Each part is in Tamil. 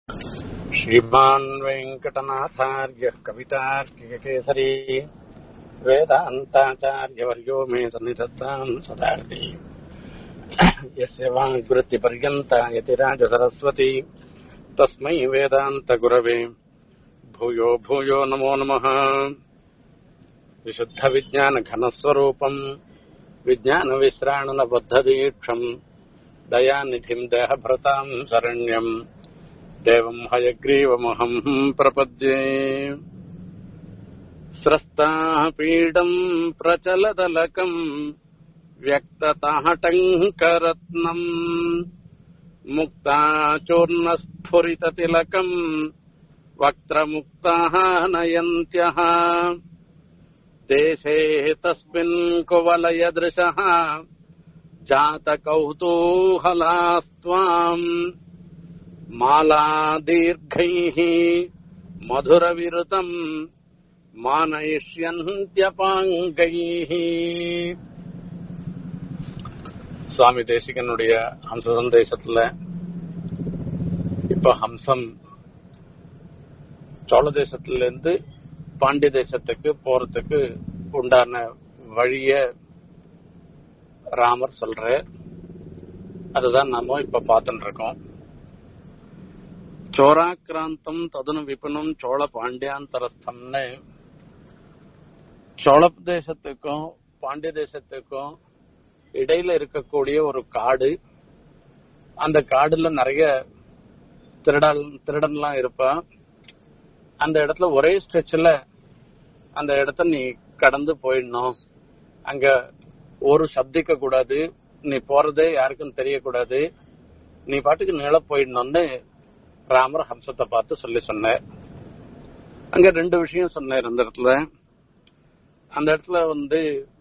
श्रीमान् वेङ्कटनाथार्यः कवितार्किककेसरी वेदान्ताचार्यवर्यो मे सन्निधत्ताम् सदार्ति यस्य वाङ्वृत्तिपर्यन्ता यतिराजसरस्वती तस्मै वेदान्तगुरवे भूयो भूयो नमो नमः विशुद्धविज्ञानघनस्वरूपम् विज्ञानविश्राणनबद्धदीक्षम् दयानिधिम् देहभृताम् शरण्यम् देवम् हयग्रीवमहम् प्रपद्ये स्रस्ताः पीडम् प्रचलदलकम् व्यक्तताटङ्करत्नम् मुक्ताचूर्णस्फुरिततिलकम् वक्त्रमुक्ताः नयन्त्यः देशे तस्मिन् कुवलयदृशः जातकौतूहलास्त्वाम् मालादीर्घैः मधुरविरुतम् மானயிஷ்யந்தியபாங்கைः சுவாமி தேசிகனுடைய ஹம்ச சந்தேசத்துல இப்ப ஹம்சம் சோழ தேசத்துல இருந்து பாண்டிய தேசத்துக்கு போறதுக்கு உண்டான வழிய ராமர் சொல்ற அதுதான் நாம இப்ப பார்த்துட்டு இருக்கோம் சோராக்கிராந்தம் ததுனு விபுனம் சோழ பாண்டியாந்தரஸ்தம்னு சோழ தேசத்துக்கும் பாண்டிய தேசத்துக்கும் இடையில இருக்கக்கூடிய ஒரு காடு அந்த காடுல நிறைய திருடல் திருடன்லாம் இருப்பான் அந்த இடத்துல ஒரே ஸ்ட்ரெச்சில் அந்த இடத்த நீ கடந்து போயிடணும் அங்க ஒரு சப்திக்க கூடாது நீ போறதே யாருக்கும் தெரியக்கூடாது நீ பாட்டுக்கு நில போயிடணும்னு ராமர் ஹம்சத்தை பார்த்து சொல்லி சொன்னார் அங்க ரெண்டு விஷயம் சொன்னார் அந்த இடத்துல அந்த இடத்துல வந்து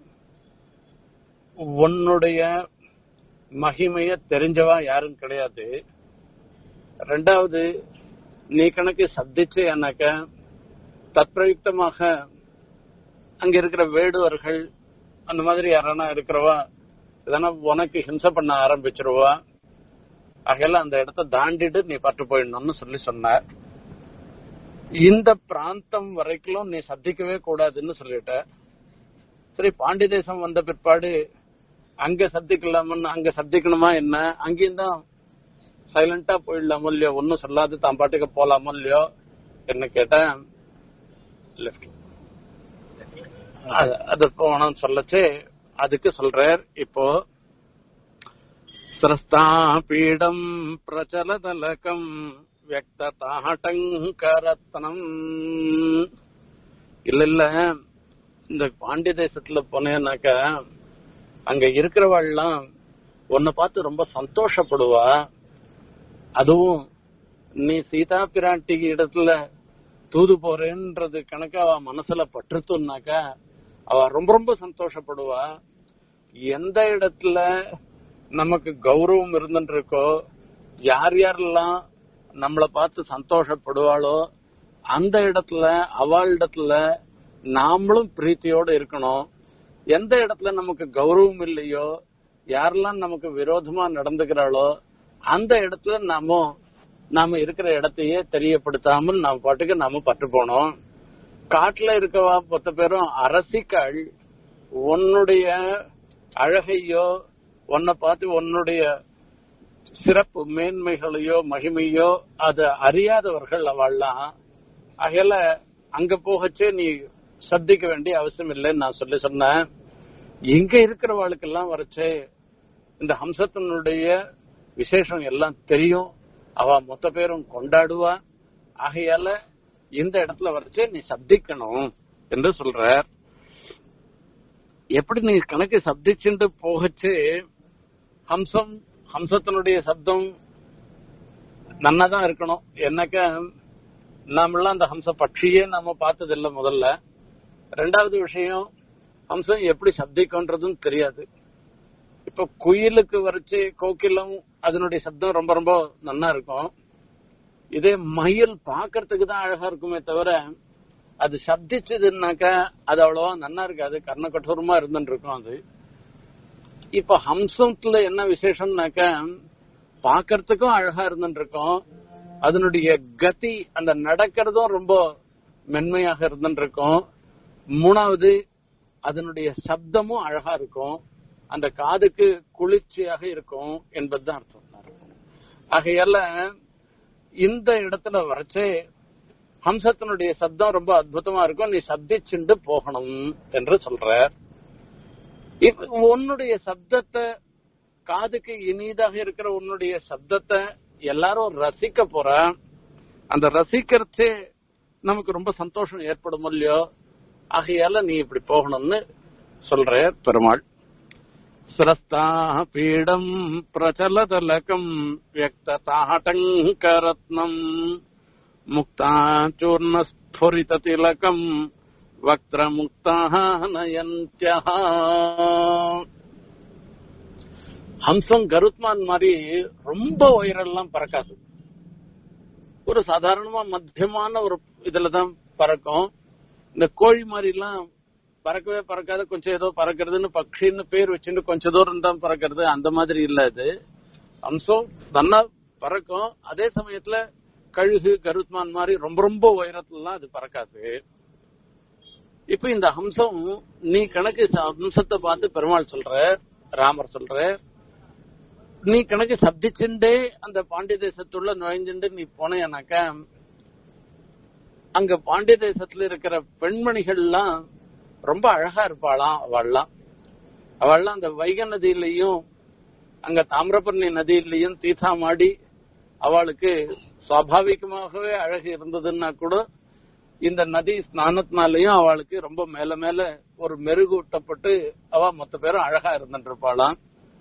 உன்னுடைய மகிமைய தெரிஞ்சவா யாரும் கிடையாது ரெண்டாவது நீ கணக்கு சப்திச்சேனாக்க தற்பிரயுக்தமாக அங்க இருக்கிற வேடுவர்கள் அந்த மாதிரி யாரானா இருக்கிறவா இதனா உனக்கு ஹிம்சை பண்ண ஆரம்பிச்சிருவா ஆகையெல்லாம் அந்த இடத்த தாண்டிட்டு நீ பட்டு போயிடணும்னு சொல்லி சொன்னார் இந்த பிராந்தம் வரைக்கும் நீ சத்திக்கவே கூடாதுன்னு சொல்லிட்ட சரி பாண்டி தேசம் வந்த பிற்பாடு அங்க சத்திக்கலாமன்னு அங்க சத்திக்கணுமா என்ன அங்கேயும் தான் சைலண்டா போயிடலாமோ இல்லையோ ஒன்னும் சொல்லாது தான் பாட்டுக்கு போலாமோ இல்லையோ என்ன கேட்டேன் லெஃப்ட் அது போனோம்னு சொல்லச்சு அதுக்கு சொல்றார் இப்போ ஸ்ரஸ்தாபீடம் பிரச்சலதலகம் வியக்தாட்டங்கரத்னம் இல்ல இல்ல இந்த பாண்டிய தேசத்துல போனேன்னாக்க அங்க இருக்கிறவாள்லாம் உன்னை பார்த்து ரொம்ப சந்தோஷப்படுவா அதுவும் நீ சீதா பிராட்டி இடத்துல தூது போறேன்றது கணக்கு அவ மனசுல பற்றுத்துனாக்கா அவ ரொம்ப ரொம்ப சந்தோஷப்படுவா எந்த இடத்துல நமக்கு கௌரவம் இருந்துட்டு இருக்கோ யார் யாரெல்லாம் நம்மளை பார்த்து சந்தோஷப்படுவாளோ அந்த இடத்துல அவளிடத்துல நாமளும் பிரீத்தியோட இருக்கணும் எந்த இடத்துல நமக்கு கௌரவம் இல்லையோ யாரெல்லாம் நமக்கு விரோதமா நடந்துக்கிறாளோ அந்த இடத்துல நாம நாம இருக்கிற இடத்தையே தெரியப்படுத்தாமல் நாம பாட்டுக்கு நாம பட்டு போனோம் காட்டுல இருக்கவா பத்து பேரும் அரசிகள் உன்னுடைய அழகையோ உன்னை பார்த்து உன்னுடைய சிறப்பு மேன்மைகளையோ மகிமையோ அதை அறியாதவர்கள் அவள்லாம் ஆகையில அங்க போகச்சே நீ சத்திக்க வேண்டிய அவசியம் இல்லைன்னு நான் சொல்லி சொன்னேன் இங்க இருக்கிறவாளுக்கெல்லாம் வரைச்சே இந்த ஹம்சத்தினுடைய விசேஷம் எல்லாம் தெரியும் அவ மொத்த பேரும் கொண்டாடுவா ஆகையால இந்த இடத்துல வரைச்சே நீ சப்திக்கணும் என்று சொல்ற எப்படி நீ கணக்கு சப்திச்சுட்டு போகச்சு ஹம்சம் ஹம்சத்தினுடைய சப்தம் நன்னாதான் இருக்கணும் என்னக்க நாமெல்லாம் அந்த ஹம்ச பட்சியே நாம பார்த்தது இல்ல முதல்ல ரெண்டாவது விஷயம் ஹம்சம் எப்படி சப்திக்கும்ன்றதும் தெரியாது இப்ப குயிலுக்கு வரைச்சு கோக்கிலம் அதனுடைய சப்தம் ரொம்ப ரொம்ப நன்னா இருக்கும் இதே மயில் பாக்குறதுக்கு தான் அழகா இருக்குமே தவிர அது சப்திச்சதுன்னாக்கா அது அவ்வளவா நன்னா இருக்காது கர்ண கட்டோரமா இருந்துட்டு இருக்கும் அது இப்ப ஹம்சத்துல என்ன விசேஷம்னாக்க பாக்கறதுக்கும் அழகா இருந்துட்டு இருக்கோம் அதனுடைய கதி அந்த நடக்கிறதும் ரொம்ப மென்மையாக இருந்துருக்கும் மூணாவது அதனுடைய சப்தமும் அழகா இருக்கும் அந்த காதுக்கு குளிர்ச்சியாக இருக்கும் என்பதுதான் அர்த்தம் ஆகையால இந்த இடத்துல வரைச்சே ஹம்சத்தினுடைய சப்தம் ரொம்ப அற்புதமா இருக்கும் நீ சப்திச்சுண்டு போகணும் என்று சொல்ற இப்ப உன்னுடைய சப்தத்தை காதுக்கு இனிதாக இருக்கிற உன்னுடைய சப்தத்தை எல்லாரும் ரசிக்க போற அந்த ரசிக்கிறச்சே நமக்கு ரொம்ப சந்தோஷம் ஏற்படும் இல்லையோ ஆகையால நீ இப்படி போகணும்னு சொல்ற பெருமாள் சிரஸ்தா பீடம் பிரச்சலதலகம் வியக்தாட்டங்கரத்னம் முக்தா சூர்ண ஸ்புரித திலகம் வக்ர முக்தா நயந்தியா ஹம்சம் கருத்மான் மாதிரி ரொம்ப உயரெல்லாம் பறக்காது ஒரு சாதாரணமா மத்தியமான ஒரு இதுலதான் பறக்கும் இந்த கோழி மாதிரி எல்லாம் பறக்கவே பறக்காத கொஞ்சம் ஏதோ பறக்கிறதுன்னு பக்ஷின்னு பேர் வச்சுட்டு கொஞ்சம் தூரம் தான் பறக்கிறது அந்த மாதிரி இல்ல இது ஹம்சம் நல்லா பறக்கும் அதே சமயத்துல கழுகு கருத்மான் மாதிரி ரொம்ப ரொம்ப உயரத்துலலாம் அது பறக்காது இப்ப இந்த ஹம்சம் நீ கணக்கு ஹம்சத்தை பார்த்து பெருமாள் சொல்ற ராமர் சொல்ற நீ கணக்கு சப்திச்சுண்டே அந்த பாண்டிய தேசத்துள்ள நுழைஞ்சுண்டு நீ போனேனாக்க அங்க பாண்டிய தேசத்துல இருக்கிற பெண்மணிகள்லாம் ரொம்ப அழகா இருப்பாளாம் அவள்லாம் அவள்லாம் அந்த வைகை நதியிலையும் அங்க தாமிரபரணி நதியிலையும் தீர்த்தாமாடி அவளுக்கு சுவாபாவிகமாகவே அழகு இருந்ததுன்னா கூட இந்த நதி ஸ்நானத்தினாலையும் அவளுக்கு ரொம்ப மேல மேல ஒரு மெருகூட்டப்பட்டு அவ மொத்த பேரும் அழகா இருந்துட்டு இருப்பாளாம்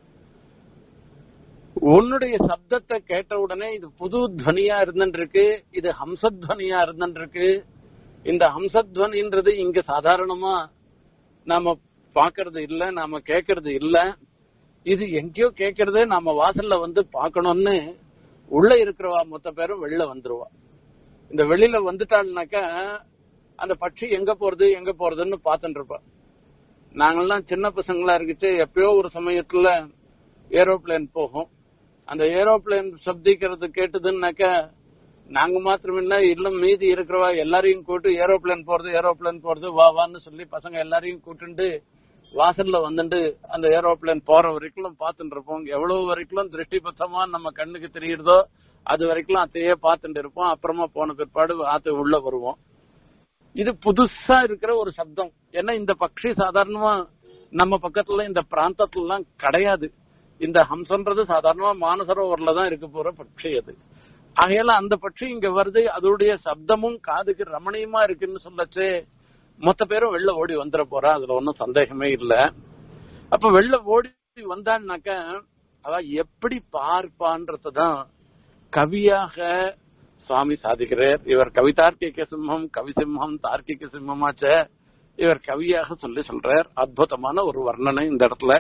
உன்னுடைய சப்தத்தை கேட்ட உடனே இது புது துவனியா இருந்துருக்கு இது ஹம்சத்வனியா இருந்துருக்கு இந்த ஹம்சத்வனின்றது இங்க சாதாரணமா நாம பாக்குறது இல்ல நாம கேக்குறது இல்ல இது எங்கேயோ கேக்குறதே நாம வாசல்ல வந்து பாக்கணும்னு உள்ள இருக்கிறவா மொத்த பேரும் வெளில வந்துருவா இந்த வெளியில வந்துட்டாள்னாக்கா அந்த பட்சி எங்க போறது எங்க போறதுன்னு பாத்துட்டு இருப்பா நாங்கெல்லாம் சின்ன பசங்களா இருக்குச்சு எப்பயோ ஒரு சமயத்துல ஏரோப்ளேன் போகும் அந்த ஏரோப்ளேன் சப்திக்கிறது கேட்டதுன்னாக்கா நாங்க மாத்திரம் இல்ல இல்லம் மீதி இருக்கிறவா எல்லாரையும் கூட்டு ஏரோப்ளேன் போறது ஏரோப்ளேன் போறது வா வான்னு சொல்லி பசங்க எல்லாரையும் கூட்டுண்டு வாசல்ல வந்துட்டு அந்த ஏரோப்ளேன் போற வரைக்கும் பார்த்துட்டு இருப்போம் எவ்வளவு வரைக்கும் திருஷ்டி பத்தமா நம்ம கண்ணுக்கு தெரியுறதோ அது வரைக்கும் அதையே பார்த்துட்டு இருப்போம் அப்புறமா போன பிற்பாடு ஆத்து உள்ள வருவோம் இது புதுசா இருக்கிற ஒரு சப்தம் ஏன்னா இந்த பக்ஷி சாதாரணமா நம்ம பக்கத்துல இந்த பிராந்தத்துல எல்லாம் கிடையாது இந்த ஹம்சன்றது சாதாரணமா மானசரோவர்ல தான் இருக்க போற பட்சி அது ஆகையால அந்த பட்சி இங்க வருது அதோடைய சப்தமும் காதுக்கு ரமணீயமா இருக்குன்னு சொல்லச்சு மொத்த பேரும் வெளில ஓடி வந்துட போறா அதுல ஒன்னும் சந்தேகமே இல்ல அப்ப வெளில ஓடி வந்தான்னாக்க அவ எப்படி பார்ப்பான்றதுதான் கவியாக சுவாமி சாதிக்கிறார் இவர் கவிதார்க்கிக சிம்மம் கவி சிம்மம் தார்க்கிக சிம்மமாச்ச இவர் கவியாக சொல்லி சொல்றார் அற்புதமான ஒரு வர்ணனை இந்த இடத்துல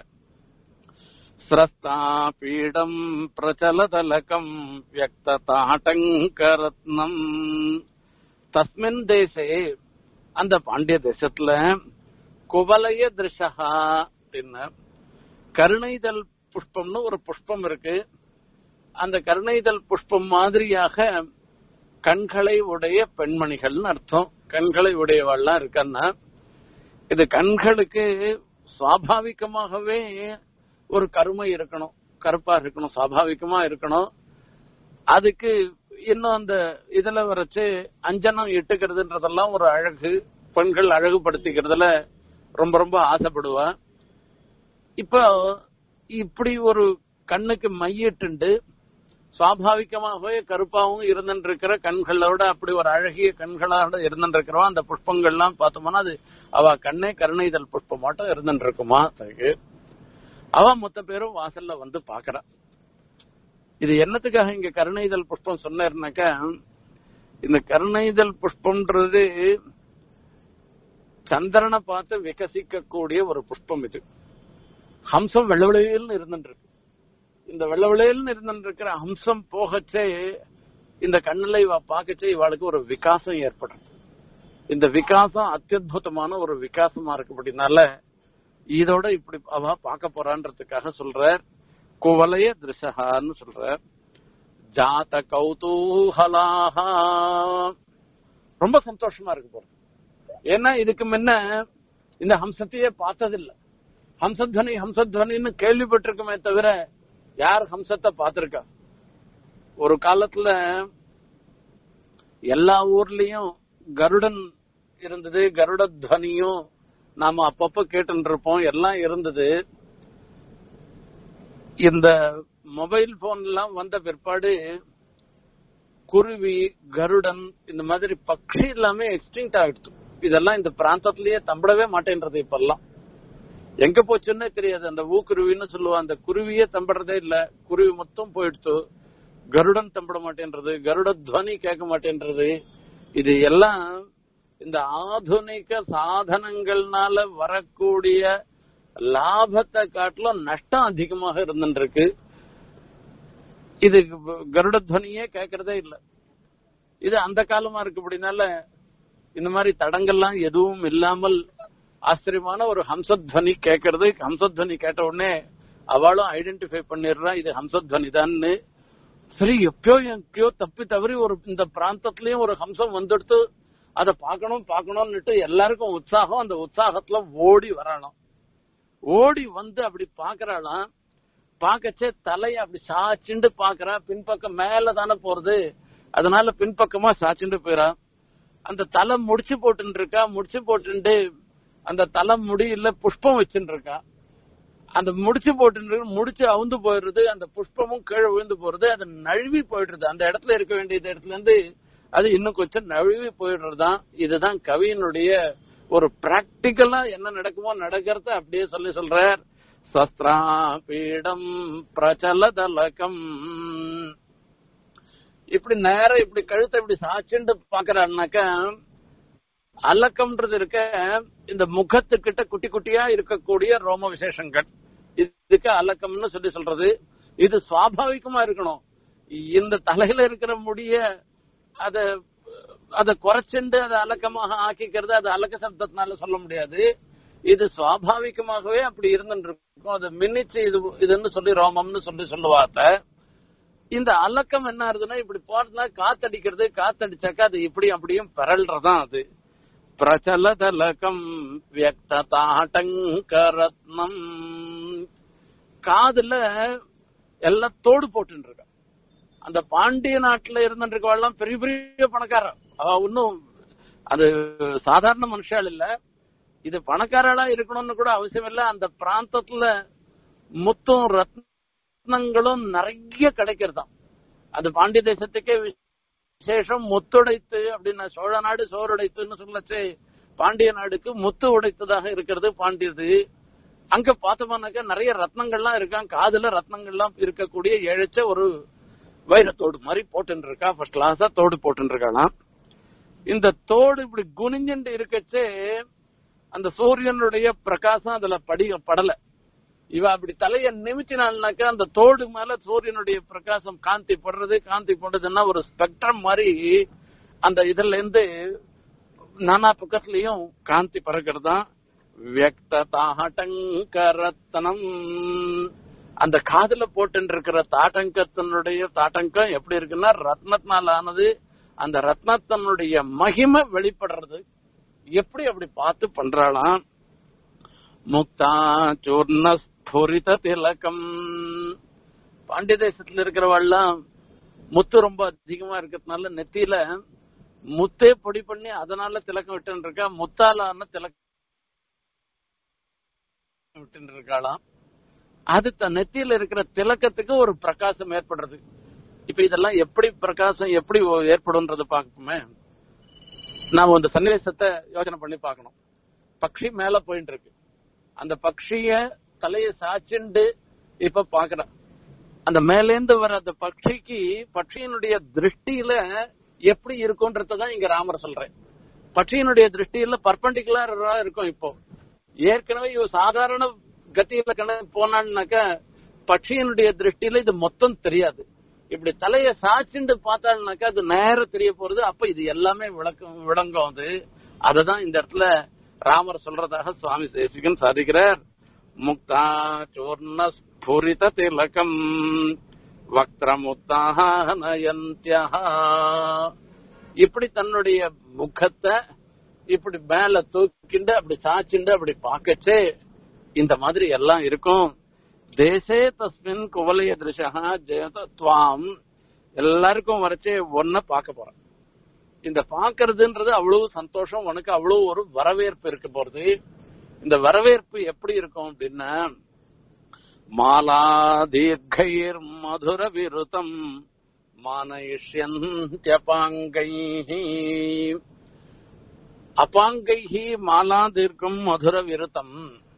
ஸ்ரஸ்தா பீடம் பிரச்சலதலகம் வியக்தாட்டங்கரத்னம் தஸ்மின் தேசே அந்த பாண்டிய தேசத்துல குவலய திருஷா அப்படின்னு கருணைதல் புஷ்பம்னு ஒரு புஷ்பம் இருக்கு அந்த கருணைதல் புஷ்பம் மாதிரியாக கண்களை உடைய பெண்மணிகள்னு அர்த்தம் கண்களை உடையவாள்லாம் இருக்கன்னா இது கண்களுக்கு சுவாபாவிகமாகவே ஒரு கருமை இருக்கணும் கருப்பா இருக்கணும் சுவாபாவிகமா இருக்கணும் அதுக்கு இன்னும் அந்த இதுல வரைச்சு அஞ்சனம் இட்டுக்கிறதுன்றதெல்லாம் ஒரு அழகு பெண்கள் அழகுபடுத்திக்கிறதுல ரொம்ப ரொம்ப ஆசைப்படுவா இப்போ இப்படி ஒரு கண்ணுக்கு மையிட்டுண்டு சுவாபாவிகமாகவே கருப்பாவும் இருந்துருக்கிற கண்களோட அப்படி ஒரு அழகிய கண்களோட இருந்துருக்கிறவா அந்த புஷ்பங்கள்லாம் பார்த்தோம்னா அது அவ கண்ணே கருணைதல் புஷ்பம் மட்டும் இருந்துட்டு இருக்குமா அவ மொத்த பேரும் வாசல்ல வந்து பாக்குறா இது என்னத்துக்காக இங்க கருணைதல் புஷ்பம் சொன்னாருனாக்கா இந்த கருணைதல் புஷ்பம்ன்றது சந்திரனை பார்த்து விகசிக்கக்கூடிய ஒரு புஷ்பம் இது ஹம்சம் வெள்ளவெளியல்னு இருந்துட்டு இருக்கு இந்த வெள்ளவெளியல்னு இருந்துட்டு இருக்கிற ஹம்சம் போகச்சே இந்த கண்ணுல இவ பாக்கச்சே இவாளுக்கு ஒரு விகாசம் ஏற்படும் இந்த விகாசம் அத்தியுதமான ஒரு விகாசமா இருக்கு அப்படின்னால இதோட இப்படி அவ பார்க்க போறான்றதுக்காக சொல்ற குவலய திருஷகான்னு சொல்ற ஜாத கௌதூஹலாக ரொம்ப சந்தோஷமா இருக்கு போறது ஏன்னா இதுக்கு முன்ன இந்த ஹம்சத்தையே பார்த்ததில்ல ஹம்சத்வனி ஹம்சத்வனின்னு கேள்விப்பட்டிருக்குமே தவிர யார் ஹம்சத்தை பார்த்திருக்கா ஒரு காலத்துல எல்லா ஊர்லயும் கருடன் இருந்தது கருட துவனியும் நாம அப்பப்ப கேட்டு இருப்போம் எல்லாம் இருந்தது இந்த மொபைல் போன் எல்லாம் வந்த பிற்பாடு குருவி கருடன் இந்த மாதிரி பக்ஷி எல்லாமே எக்ஸ்டிங்ட் ஆயிடுச்சு இதெல்லாம் இந்த பிராந்தத்திலேயே தம்பிடவே மாட்டேன்றது இப்பெல்லாம் எங்க போச்சுன்னே தெரியாது அந்த ஊக்குருவின்னு சொல்லுவா அந்த குருவியே தம்பிடுறதே இல்ல குருவி மொத்தம் போயிடுச்சு கருடன் தம்பிட மாட்டேன்றது கருட துவனி கேட்க மாட்டேன்றது இது எல்லாம் இந்த ஆதுனிக சாதனங்கள்னால வரக்கூடிய லாபத்தை காட்டிலும் நஷ்டம் அதிகமாக இருந்துருக்கு இது கருட துவனியே கேட்கறதே இல்ல இது அந்த காலமா இருக்கு அப்படின்னால இந்த மாதிரி தடங்கள்லாம் எதுவும் இல்லாமல் ஆச்சரியமான ஒரு ஹம்சத்வனி கேட்கறது ஹம்சத்வனி கேட்ட உடனே அவளும் ஐடென்டிஃபை பண்ணிடுறா இது ஹம்சத்வனி தான்னு சரி எப்பயோ எங்கேயோ தப்பி தவறி ஒரு இந்த பிராந்தத்திலயும் ஒரு ஹம்சம் வந்துடுத்து அதை பார்க்கணும் பார்க்கணும்னுட்டு எல்லாருக்கும் உற்சாகம் அந்த உற்சாகத்துல ஓடி வரணும் ஓடி வந்து அப்படி பாக்குறாளாம் பாக்கச்சே தலைய அப்படி சாச்சுண்டு பாக்குறா பின்பக்கம் மேல தானே போறது அதனால பின்பக்கமா சாச்சுண்டு போயிடா அந்த தலை முடிச்சு போட்டுன்னு இருக்கா முடிச்சு போட்டுண்டு அந்த தலை முடியில புஷ்பம் வச்சுட்டு இருக்கா அந்த முடிச்சு போட்டு முடிச்சு அவுந்து போயிடுறது அந்த புஷ்பமும் கீழே விழுந்து போறது அது நழுவி போயிடுறது அந்த இடத்துல இருக்க வேண்டியது இடத்துல இருந்து அது இன்னும் கொஞ்சம் நழுவி போயிடுறதுதான் இதுதான் கவியினுடைய ஒரு பிராக்டிக்கலா என்ன நடக்குமோ நடக்கிறத அப்படியே சொல்லி சொல்றார் சஸ்திராபீடம் பிரச்சலதலகம் இப்படி நேரம் இப்படி கழுத்தை இப்படி சாச்சுண்டு பாக்குறான்னாக்கா அலக்கம்ன்றது இருக்க இந்த முகத்துக்கிட்ட குட்டி குட்டியா இருக்கக்கூடிய ரோம விசேஷங்கள் இதுக்கு அலக்கம்னு சொல்லி சொல்றது இது சுவாபாவிகமா இருக்கணும் இந்த தலையில இருக்கிற முடிய அத அதை குறைச்சுண்டு அதை அலக்கமாக ஆக்கிக்கிறது அது அலக்க சப்தத்தினால சொல்ல முடியாது இது சுவாபாவிகமாகவே அப்படி இருந்துட்டு இருக்கும் அதை மின்னிச்சு இது இதுன்னு சொல்லி ரோமம்னு சொல்லி சொல்லுவாத்த இந்த அலக்கம் என்ன ஆகுதுன்னா இப்படி போறதுனா காத்தடிக்கிறது காத்தடிச்சாக்கா அது இப்படி அப்படியும் பரல்றதான் அது பிரச்சலதலகம் வியக்தாட்டங்கரத்னம் காதுல எல்லாம் தோடு போட்டு இருக்கா அந்த பாண்டிய நாட்டுல இருந்துட்டு இருக்கவெல்லாம் பெரிய பெரிய பணக்காரன் அவ ஒன்னும் அது சாதாரண மனுஷால் இல்ல இது பணக்காரளா இருக்கணும்னு கூட அவசியம் இல்ல அந்த பிராந்தத்துல முத்தும் ரத்னங்களும் நிறைய கிடைக்கிறதாம் அது பாண்டிய தேசத்துக்கே விசேஷம் முத்துடைத்து அப்படின்னா சோழ நாடு சோறுடைத்துன்னு சொல்லச்சு பாண்டிய நாடுக்கு முத்து உடைத்ததாக இருக்கிறது பாண்டியது அங்க பார்த்தோம்னாக்கா நிறைய ரத்னங்கள்லாம் இருக்கான் காதுல ரத்னங்கள்லாம் இருக்கக்கூடிய இழைச்ச ஒரு வைரத்தோடு மாதிரி போட்டு இருக்கா ஃபர்ஸ்ட் கிளாஸா தோடு போட்டு இருக்காளாம் இந்த தோடு இப்படி குனிஞ்சுட்டு இருக்கச்சே அந்த சூரியனுடைய பிரகாசம் அதுல படி படல இவ அப்படி தலைய நிமிச்சினாள்னாக்கா அந்த தோடு மேல சூரியனுடைய பிரகாசம் காந்தி படுறது காந்தி படுறதுன்னா ஒரு ஸ்பெக்ட்ரம் மாதிரி அந்த இதுல இருந்து நானா பக்கத்துலயும் காந்தி பறக்கிறதா வியக்தாட்டங்கரத்தனம் அந்த காதுல போட்டு இருக்கிற தாட்டங்கத்தினுடைய தாட்டங்கம் எப்படி இருக்குன்னா ரத்னத்தினால் ஆனது அந்த ரத்னத்தினுடைய மகிமை வெளிப்படுறது எப்படி அப்படி பார்த்து பண்றாளாம் முக்தா சூர்ண ஸ்புரித திலகம் பாண்டிய தேசத்துல இருக்கிறவெல்லாம் முத்து ரொம்ப அதிகமா இருக்கிறதுனால நெத்தியில முத்தே பொடி பண்ணி அதனால திலக்கம் விட்டு இருக்கா முத்தாலான திலக்கம் விட்டு இருக்காளாம் அது தன் நெத்தியில இருக்கிற திலக்கத்துக்கு ஒரு பிரகாசம் ஏற்படுறது இப்ப இதெல்லாம் எப்படி பிரகாசம் எப்படி ஏற்படும்ன்றது பார்ப்போமே நாம இந்த சன்னிவேசத்தை யோசனை பண்ணி பார்க்கணும் பக்ஷி மேல போயிட்டு இருக்கு அந்த பக்ஷிய தலைய சாச்சுண்டு இப்ப பாக்குறேன் அந்த மேலேந்து வர அந்த பட்சிக்கு பட்சியினுடைய திருஷ்டியில எப்படி இருக்கும்ன்றதான் இங்க ராமர் சொல்றேன் பட்சியினுடைய திருஷ்டியில பர்பண்டிகுலரா இருக்கும் இப்போ ஏற்கனவே இவ சாதாரண கத்தியில கண போனான்னாக்க பட்சியினுடைய திருஷ்டியில இது மொத்தம் தெரியாது இப்படி தலைய சாச்சுண்டு பார்த்தாள்னாக்கா அது நேரம் தெரிய போறது அப்ப இது எல்லாமே விளக்கம் விளங்கும் அது அததான் இந்த இடத்துல ராமர் சொல்றதாக சுவாமி தேசிகன் சாதிக்கிறார் முக்தா சோர்ண ஸ்புரித திலகம் வக்ரமுத்தானயந்தியா இப்படி தன்னுடைய முகத்தை இப்படி மேல தூக்கிண்டு அப்படி சாச்சிண்டு அப்படி பாக்கச்சே இந்த மாதிரி எல்லாம் இருக்கும் தேசே தஸ்மின் குவலய திருஷா ஜெயதத்வாம் எல்லாருக்கும் வரைச்சே ஒன்ன பார்க்க போறேன் இந்த பாக்குறதுன்றது அவ்வளவு சந்தோஷம் உனக்கு அவ்வளவு ஒரு வரவேற்பு இருக்க போறது இந்த வரவேற்பு எப்படி இருக்கும் அப்படின்னா மாலா தீர்க்கைர் மதுர விருத்தம் மானயிஷ்யந்தியபாங்கை அபாங்கைஹி மாலா தீர்க்கம் மதுர விருத்தம்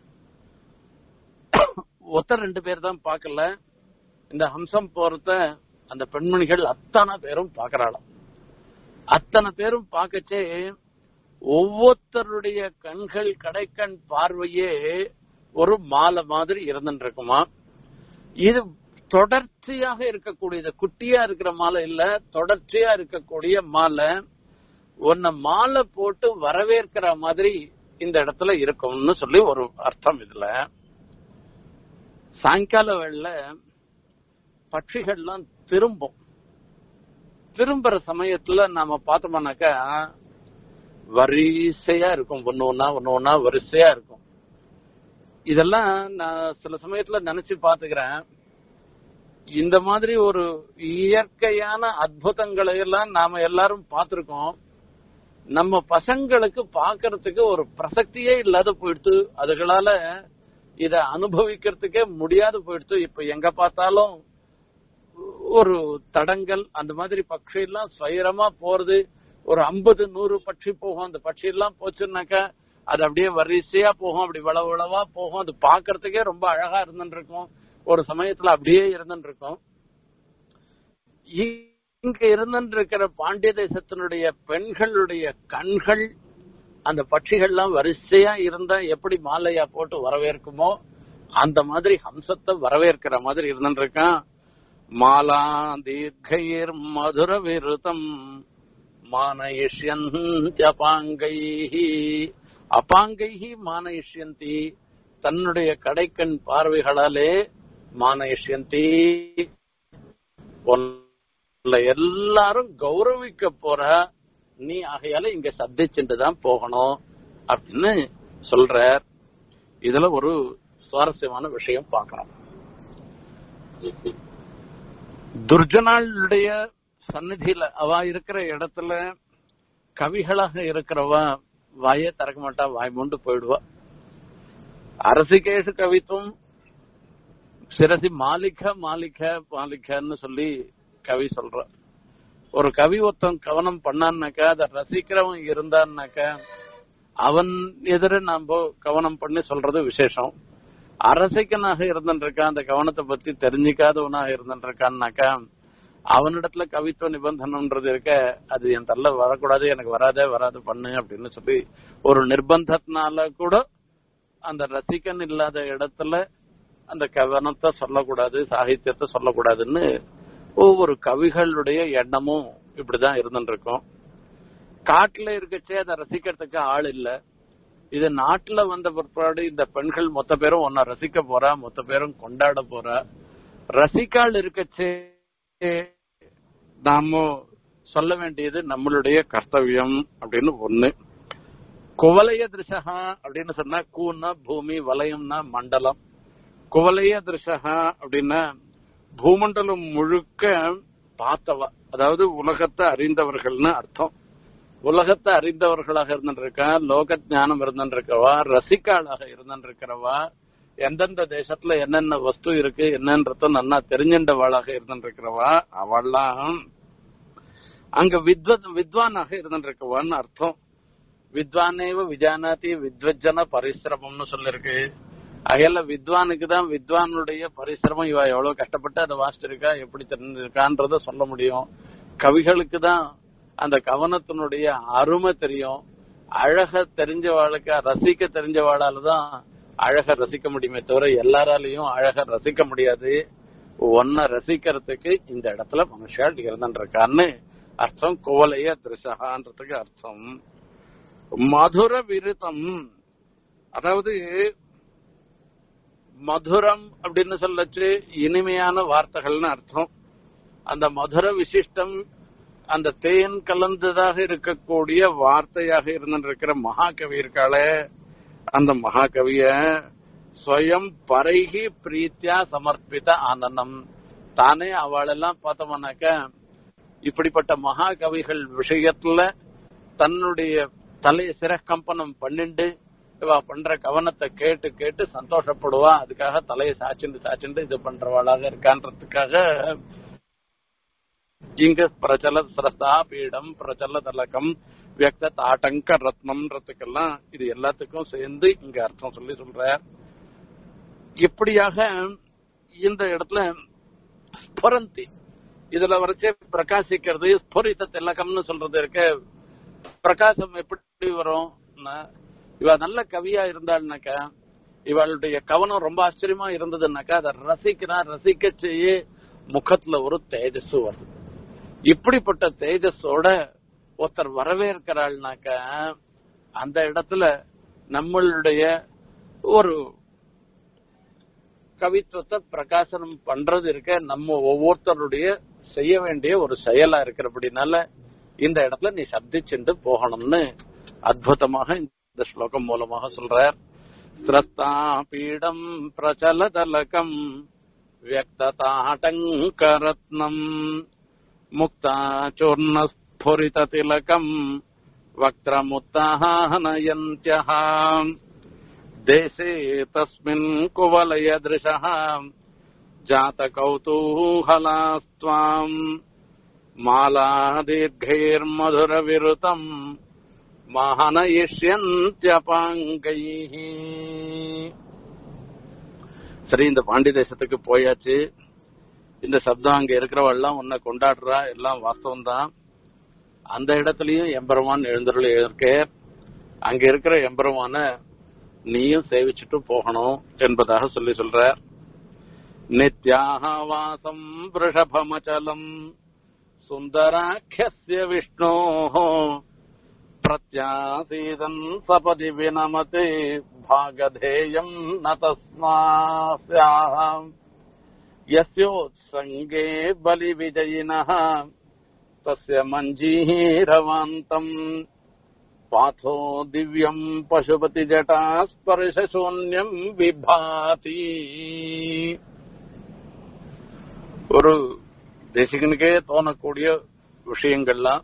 ஒத்த ரெண்டு பேர் தான் பார்க்கல இந்த ஹம்சம் போறத அந்த பெண்மணிகள் அத்தனை பேரும் பாக்குறாளாம் அத்தனை பேரும் பார்க்கச்சே ஒவ்வொருத்தருடைய கண்கள் கடைக்கண் பார்வையே ஒரு மாலை மாதிரி இருந்துட்டு இருக்குமா இது தொடர்ச்சியாக இருக்கக்கூடியது குட்டியா இருக்கிற மாலை இல்ல தொடர்ச்சியா இருக்கக்கூடிய மாலை உன்னை மாலை போட்டு வரவேற்கிற மாதிரி இந்த இடத்துல இருக்கும்னு சொல்லி ஒரு அர்த்தம் இதுல சாயங்கால வேளையில பட்சிகள்லாம் திரும்பும் திரும்புற சமயத்துல நாம பார்த்தோம்னாக்கா வரிசையா இருக்கும் ஒண்ணு ஒன்னா ஒண்ணு ஒன்னா வரிசையா இருக்கும் இதெல்லாம் நான் சில சமயத்துல நினைச்சு பாத்துக்கிறேன் இந்த மாதிரி ஒரு இயற்கையான அற்புதங்களை எல்லாம் நாம எல்லாரும் பார்த்திருக்கோம் நம்ம பசங்களுக்கு பாக்குறதுக்கு ஒரு பிரசக்தியே இல்லாத போயிடுத்து அதுகளால இத அனுபவிக்கிறதுக்கே முடியாது போயிடுத்து இப்ப எங்க பார்த்தாலும் ஒரு தடங்கள் அந்த மாதிரி பட்சி எல்லாம் சுயரமா போறது ஒரு ஐம்பது நூறு பட்சி போகும் அந்த பட்சி எல்லாம் போச்சுன்னாக்கா அது அப்படியே வரிசையா போகும் அப்படி வளவு வளவா போகும் அது பாக்குறதுக்கே ரொம்ப அழகா இருந்துட்டு இருக்கும் ஒரு சமயத்துல அப்படியே இருந்துட்டு இருக்கும் இங்க இருந்துட்டு இருக்கிற பாண்டிய தேசத்தினுடைய பெண்களுடைய கண்கள் அந்த பட்சிகள்லாம் வரிசையா இருந்தா எப்படி மாலையா போட்டு வரவேற்குமோ அந்த மாதிரி ஹம்சத்தை வரவேற்கிற மாதிரி இருந்துட்டு இருக்கான் மாலா தீர்க்கைர் மதுர விருத்தம் மானயிஷ்யந்தியபாங்கை அபாங்கை மானயிஷ்யந்தி தன்னுடைய கடைக்கண் பார்வைகளாலே மானயிஷ்யந்தி எல்லாரும் கௌரவிக்க போற நீ ஆகையால இங்க சத்திச்சுட்டு தான் போகணும் அப்படின்னு சொல்ற இதுல ஒரு சுவாரஸ்யமான விஷயம் பார்க்கணும் துர்ஜனாளுடைய சந்நிதியில அவ இருக்கிற இடத்துல கவிகளாக இருக்கிறவ வாயே திறக்க மாட்டா வாய் மூண்டு போயிடுவா அரசிகேஷு கவித்துவம் சிரசி மாலிக மாலிக மாலிகன்னு சொல்லி கவி சொல்ற ஒரு கவி ஒருத்தன் கவனம் பண்ணான்னாக்கா அதை ரசிக்கிறவன் இருந்தான்னாக்கா அவன் எதிர நாம கவனம் பண்ணி சொல்றது விசேஷம் அரசிக்கனாக இருந்துருக்கான் அந்த கவனத்தை பத்தி தெரிஞ்சுக்காதவனாக இருந்துருக்கான்னாக்கா அவனிடத்துல கவித்துவ நிபந்தனம்ன்றது இருக்க அது என் தள்ள வரக்கூடாது எனக்கு வராதே வராது பண்ணு அப்படின்னு சொல்லி ஒரு நிர்பந்தத்தினால கூட அந்த ரசிகன் இல்லாத இடத்துல அந்த கவனத்தை சொல்லக்கூடாது சாகித்யத்தை சொல்லக்கூடாதுன்னு ஒவ்வொரு கவிகளுடைய எண்ணமும் இப்படிதான் இருந்துருக்கும் காட்டுல இருக்கச்சே அதை ரசிக்கிறதுக்கு ஆள் இல்ல இது நாட்டுல வந்த பிற்பாடு இந்த பெண்கள் மொத்த பேரும் ஒன்ன ரசிக்க போறா மொத்த பேரும் கொண்டாட போறா ரசிக்கால் இருக்கச்சே நாம சொல்ல வேண்டியது நம்மளுடைய கர்த்தவியம் அப்படின்னு ஒண்ணு குவலய திருஷகா அப்படின்னு சொன்னா கூன்னா பூமி வலயம்னா மண்டலம் குவலய திருஷகா அப்படின்னா பூமண்டலம் முழுக்க பார்த்தவ அதாவது உலகத்தை அறிந்தவர்கள்னு அர்த்தம் உலகத்தை அறிந்தவர்களாக இருந்துருக்கா லோக ஞானம் இருந்துருக்கவா ரசிக்காளாக இருந்துருக்கிறவா எந்தெந்த தேசத்துல என்னென்ன வஸ்து இருக்கு என்னன்றத நன்னா தெரிஞ்சின்றவாளாக இருந்துருக்கிறவா அவள்லாம் அங்க வித்வத் வித்வானாக இருந்துருக்கவான்னு அர்த்தம் வித்வானேவ விஜானாதி வித்வஜன பரிசிரமம்னு சொல்லிருக்கு அகையில வித்வானுக்கு தான் வித்வானுடைய பரிசிரமம் இவ எவ்வளவு கஷ்டப்பட்டு அதை வாசிச்சிருக்கா எப்படி தெரிஞ்சிருக்கான்றத சொல்ல முடியும் கவிகளுக்கு தான் அந்த கவனத்தினுடைய அருமை தெரியும் அழக தெரிஞ்சவாளுக்கு ரசிக்க தெரிஞ்சவாளால தான் அழக ரசிக்க முடியுமே தவிர எல்லாராலையும் அழக ரசிக்க முடியாது ஒன்ன ரசிக்கிறதுக்கு இந்த இடத்துல மனுஷால் இருந்துருக்கான்னு அர்த்தம் கோவலைய திருஷகான்றதுக்கு அர்த்தம் மதுர விருத்தம் அதாவது மதுரம் அப்படின்னு சொல்லச்சு இனிமையான வார்த்தைகள்னு அர்த்தம் அந்த மதுர விசிஷ்டம் அந்த தேன் கலந்ததாக இருக்கக்கூடிய வார்த்தையாக இருந்திருக்கிற மகாகவி இருக்காளே அந்த மகாகவிய ஸ்வயம் பரைகி பிரீத்தியா சமர்ப்பித்த ஆனந்தம் தானே அவளெல்லாம் பார்த்தோம்னாக்க இப்படிப்பட்ட மகாகவிகள் விஷயத்துல தன்னுடைய தலையை சிறக்கம்பனம் பண்ணிண்டு இவ பண்ற கவனத்தை கேட்டு கேட்டு சந்தோஷப்படுவா அதுக்காக தலையை சாச்சுண்டு சாச்சுண்டு இது பண்றவாளாக இருக்கான்றதுக்காக இங்க பிரச்சல சிரஸ்தா பீடம் பிரச்சல தலகம் வியக்த தாட்டங்க ரத்னம்ன்றதுக்கெல்லாம் இது எல்லாத்துக்கும் சேர்ந்து இங்க அர்த்தம் சொல்லி சொல்ற இப்படியாக இந்த இடத்துல ஸ்புரந்தி இதுல வரைச்சே பிரகாசிக்கிறது ஸ்புரித திலகம்னு சொல்றது இருக்க பிரகாசம் எப்படி வரும் இவ நல்ல கவியா இருந்தாள்னாக்கா இவளுடைய கவனம் ரொம்ப ஆச்சரியமா இருந்ததுன்னாக்கா அதை ரசிக்கிறா ரசிக்க செய்ய முகத்துல ஒரு தேஜஸ் வருது இப்படிப்பட்ட தேஜஸோட ஒருத்தர் வரவேற்கிறாள்னாக்க அந்த இடத்துல நம்மளுடைய ஒரு கவித்துவத்தை பிரகாசனம் பண்றது இருக்க நம்ம ஒவ்வொருத்தருடைய செய்ய வேண்டிய ஒரு செயலா இருக்கிறபடினால இந்த இடத்துல நீ சப்திச்சுண்டு போகணும்னு அற்புதமாக இந்த ஸ்லோகம் மூலமாக சொல்றார் சிரஸ்தா பீடம் பிரச்சலதலகம் வியக்ததாட்டங்கரத்னம் முக்தா சூர்ண ஸ்புரித திலகம் वक्त्रमुत्ताहनयन्त्यः देशे तस्मिन् कुवलयदृशः जातकौतूहलास्त्वाम् मालादीर्घैर्मधुरविरुतम् மகனயிஷ்யந்தியபாங்கைः சரி இந்த பாண்டி தேசத்துக்கு போயாச்சு இந்த சப்தம் அங்க இருக்கிறவெல்லாம் உன்னை கொண்டாடுறா எல்லாம் வாஸ்தவம் தான் அந்த இடத்துலயும் எம்பெருமான் எழுந்தருள் இருக்க அங்க இருக்கிற எம்பெருமான நீயும் சேவிச்சுட்டு போகணும் என்பதாக சொல்லி சொல்ற நித்யாக வாசம் விருஷபமச்சலம் சுந்தராக்கிய விஷ்ணோ பிரத்யாசீதன் சபதி வினமதே பாகதேயம் ந தஸ்மாஸ்யாம் यस्योत्सङ्गे बलिविजयिनः तस्य मञ्जीरवान्तम् पाथो दिव्यम् पशुपतिजटा स्पर्शशून्यम् விபாதி ஒரு தேசிகனுக்கே தோணக்கூடிய விஷயங்கள்லாம்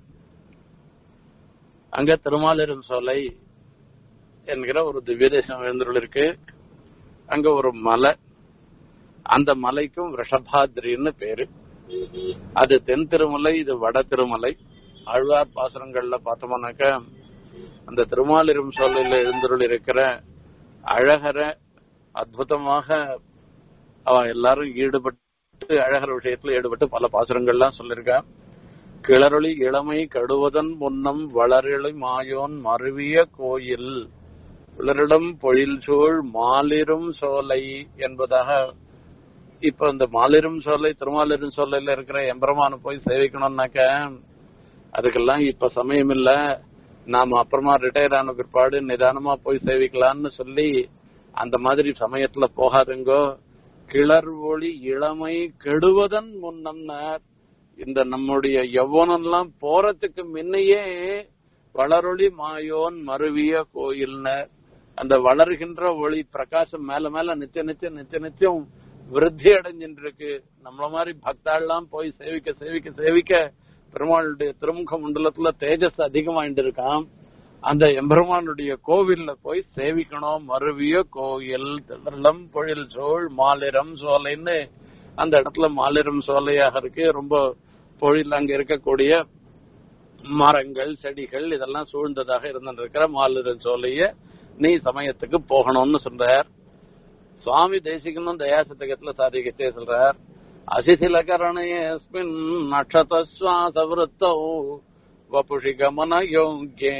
அங்க திருமாலிரும் சோலை என்கிற ஒரு திவ்ய தேசம் எழுந்துள்ள இருக்கு அங்க ஒரு மலை அந்த மலைக்கும் ரிஷபாத்ரின்னு பேரு அது தென் திருமலை இது வட திருமலை ஆழ்வார் பாசுரங்கள்ல பார்த்தோம்னாக்க அந்த திருமாலிரும் சோலையில எழுந்தருள் இருக்கிற அழகர அற்புதமாக அவ எல்லாரும் ஈடுபட்டு அழகர விஷயத்துல ஈடுபட்டு பல பாசுரங்கள்லாம் சொல்லியிருக்கா கிளறொளி இளமை கடுவதன் முன்னம் வளரிளை மாயோன் மருவிய கோயில் கிளரிடம் பொழில் சூழ் மாலிரும் சோலை என்பதாக இப்ப இந்த மாலிரும் சோலை திருமாலிரும் சோலையில இருக்கிற எம்பெருமான போய் சேவிக்கணும்னாக்க அதுக்கெல்லாம் இப்ப சமயம் இல்ல நாம அப்புறமா ரிட்டையர் ஆன பிற்பாடு நிதானமா போய் சேவிக்கலாம்னு சொல்லி அந்த மாதிரி சமயத்துல போகாதுங்கோ கிளர் ஒளி இளமை கெடுவதன் முன்னம்னார் இந்த நம்முடைய எவ்வளெல்லாம் போறதுக்கு முன்னையே வளரொளி மாயோன் மருவிய கோயில்னர் அந்த வளர்கின்ற ஒளி பிரகாசம் மேல மேல நித்திய நித்தியம் நித்திய நித்தியம் விருத்தி அடைஞ்சிட்டு இருக்கு நம்மள மாதிரி பக்தாள்லாம் போய் சேவிக்க சேவிக்க சேவிக்க பெருமாளுடைய திருமுக மண்டலத்துல தேஜஸ் அதிகமாயிட்டு இருக்கான் அந்த எம்பெருமானுடைய கோவில்ல போய் சேவிக்கணும் மருவிய கோயில் திளம் பொழில் சோழ் மாலிரம் சோலைன்னு அந்த இடத்துல மாலிரம் சோலையாக இருக்கு ரொம்ப பொழில் அங்க இருக்கக்கூடிய மரங்கள் செடிகள் இதெல்லாம் சூழ்ந்ததாக இருந்திருக்கிற மாலிரம் சோலைய நீ சமயத்துக்கு போகணும்னு சொல்றார் சுவாமி தேசிகனும் தயாசதகத்துல சாதிக்கச்சே சொல்றார் அசிசிலகரணேஸ்மின் நட்சத்திரஸ்வாசவருத்தௌ வபுஷி கமன யோக்கியே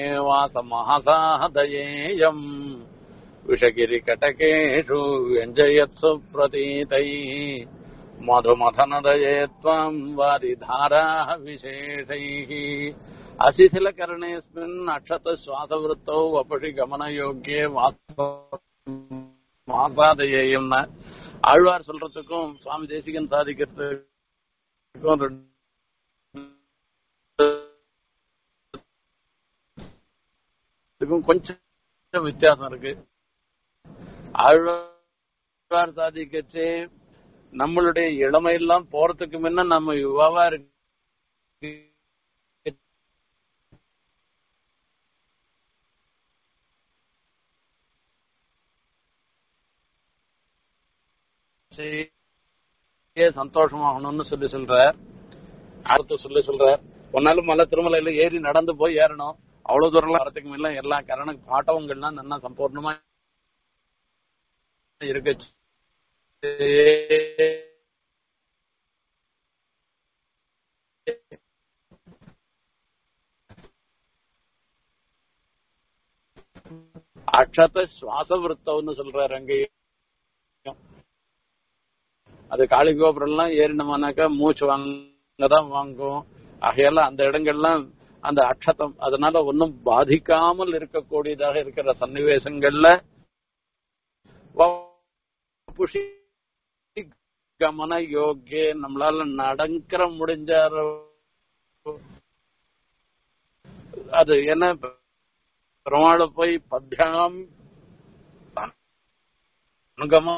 வாசமஹசாதயேயம் விஷகிரி கட்டகேஷு व्यञ्जयत् सुप्रतीतैः मधुमथनदये त्वाम् वारिधाराः विशेषैः असिथिलकरणेऽस्मिन् अक्षतश्वासवृत्तौ वपुषि गमनयोग्ये மாசாதையம்னா ஆழ்வார் சொல்றதுக்கும் சுவாமி தேசிகன் சாதிக்கிறதுக்கும் இதுக்கும் கொஞ்சம் வித்தியாசம் இருக்கு ஆழ்வார் சாதிக்கச்சு நம்மளுடைய இளமையெல்லாம் போறதுக்கு முன்ன நம்ம யுவாவா இருக்கு சந்தோஷமாகணும்னு சொல்லி சொல்ற அடுத்து சொல்லி சொல்ற ஒன்னாலும் மலை திருமலையில ஏறி நடந்து போய் ஏறணும் அவ்வளவு தூரம் வரத்துக்கு முன்ன எல்லா கரண பாட்டவங்கள்லாம் நல்லா சம்பூர்ணமா இருக்கு அக்ஷத சுவாச விருத்தம்னு சொல்றாரு அங்கேயும் அது காளி கோபுரம்லாம் ஏறினோம்னாக்கா மூச்சு வாங்கதான் வாங்கும் ஆகையால அந்த இடங்கள்லாம் அந்த அக்ஷதம் அதனால ஒன்னும் பாதிக்காமல் இருக்கக்கூடியதாக இருக்கிற சன்னிவேசங்கள்ல புஷி கமன யோகே நம்மளால நடக்கிற முடிஞ்ச அது என்ன பெருமாளை போய் பத்தியாம் அனுகமா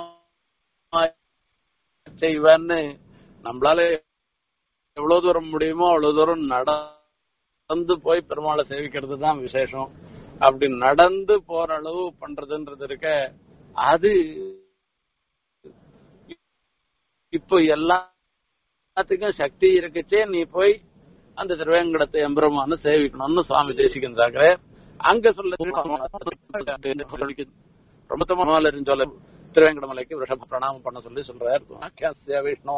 செய்வான்னு நம்மளால எவ்வளவு தூரம் முடியுமோ அவ்வளவு தூரம் நடந்து போய் பெருமாளை சேவிக்கிறது தான் விசேஷம் அப்படி நடந்து போற அளவு பண்றதுன்றது இருக்க அது இப்போ எல்லாத்துக்கும் சக்தி இருக்குச்சே நீ போய் அந்த திருவேங்கடத்தை எம்பெருமான சேவிக்கணும்னு சுவாமி தேசிக்கின்றாங்க அங்க சொல்ல ரொம்ப தமிழ் சொல்ல திருவேங்கடமலைக்கு ரிஷப பிரணாமம் பண்ண சொல்லி சொல்றாரு விஷ்ணு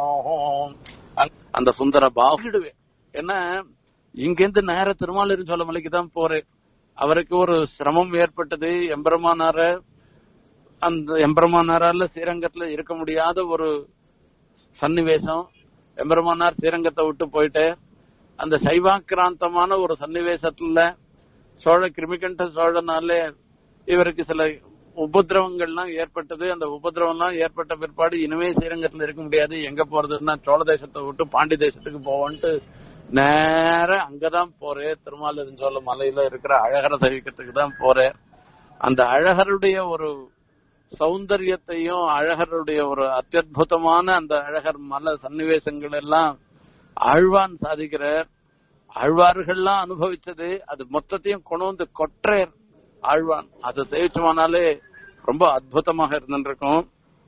அந்த சுந்தர பாகுடுவே ஏன்னா இங்கிருந்து நேர திருமாலிரு சொல்ல மலைக்கு தான் போறேன் அவருக்கு ஒரு சிரமம் ஏற்பட்டது எம்பெருமானார அந்த எம்பெருமானாரால ஸ்ரீரங்கத்துல இருக்க முடியாத ஒரு சன்னிவேசம் எம்பெருமானார் ஸ்ரீரங்கத்தை விட்டு போயிட்டு அந்த சைவாக்கிராந்தமான ஒரு சன்னிவேசத்துல சோழ கிருமிகண்ட சோழனாலே இவருக்கு சில உபதிரவங்கள்லாம் ஏற்பட்டது அந்த உபதிரவம்லாம் ஏற்பட்ட பிற்பாடு இனிமே ஸ்ரீரங்கத்துல இருக்க முடியாது எங்க போறதுன்னா சோழ தேசத்தை விட்டு பாண்டி தேசத்துக்கு போவோன்ட்டு நேர அங்கதான் போறேன் திருமாலிருஞ்சோல சோழ மலையில இருக்கிற அழகரை சவிக்கிறதுக்கு தான் போறேன் அந்த அழகருடைய ஒரு சௌந்தரியத்தையும் அழகருடைய ஒரு அத்தியுதமான அந்த அழகர் மல சன்னிவேசங்கள் எல்லாம் ஆழ்வான் சாதிக்கிறார் ஆழ்வார்கள்லாம் அனுபவிச்சது அது மொத்தத்தையும் கொண்டு வந்து கொற்றார் ஆழ்வான் அதை சேவிச்சோமானாலே ரொம்ப அற்புதமாக இருந்திருக்கும்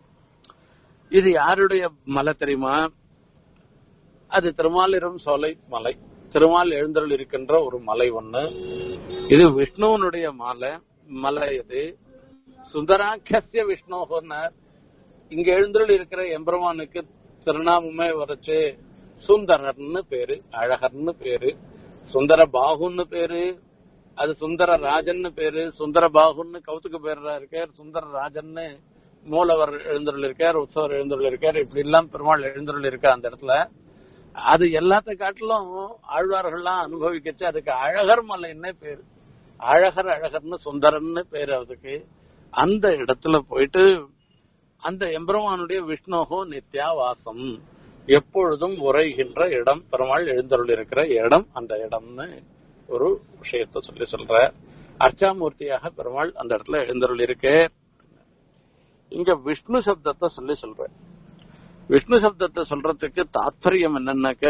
இது யாருடைய மலை தெரியுமா அது திருமாலிரம் சோலை மலை திருமால் எழுந்தருள் இருக்கின்ற ஒரு மலை ஒண்ணு இது விஷ்ணுவனுடைய மாலை மலை இது சுந்தராக்கிய விஷ்ணோகர்னர் இங்க எழுந்தருள் இருக்கிற எம்பெருமானுக்கு திருநாமமே வரைச்சு சுந்தரர்னு பேரு அழகர்னு பேரு சுந்தர பாகுன்னு பேரு அது சுந்தர ராஜன்னு பேரு சுந்தர பாகுன்னு கௌத்துக்கு பேரா இருக்கார் சுந்தர ராஜன்னு மூலவர் எழுந்தருள் இருக்கார் உற்சவர் எழுந்தருள் இருக்கார் இப்படி எல்லாம் பெருமாள் எழுந்தருள் இருக்கா அந்த இடத்துல அது எல்லாத்த காட்டிலும் ஆழ்வார்கள்லாம் அனுபவிக்கச்சு அதுக்கு அழகர் மலைன்னே பேரு அழகர் அழகர்னு சுந்தரன்னு பேரு அதுக்கு அந்த இடத்துல போயிட்டு அந்த எம்பெருமானுடைய விஷ்ணோகோ நித்யாவாசம் எப்பொழுதும் உரைகின்ற இடம் பெருமாள் எழுந்தருள் இருக்கிற இடம் அந்த இடம்னு ஒரு விஷயத்த சொல்லி சொல்ற அர்ச்சாமூர்த்தியாக பெருமாள் அந்த இடத்துல எழுந்தருள் இருக்கு இங்க விஷ்ணு சப்தத்தை சொல்லி சொல்ற விஷ்ணு சப்தத்தை சொல்றதுக்கு தாத்பரியம் என்னன்னாக்க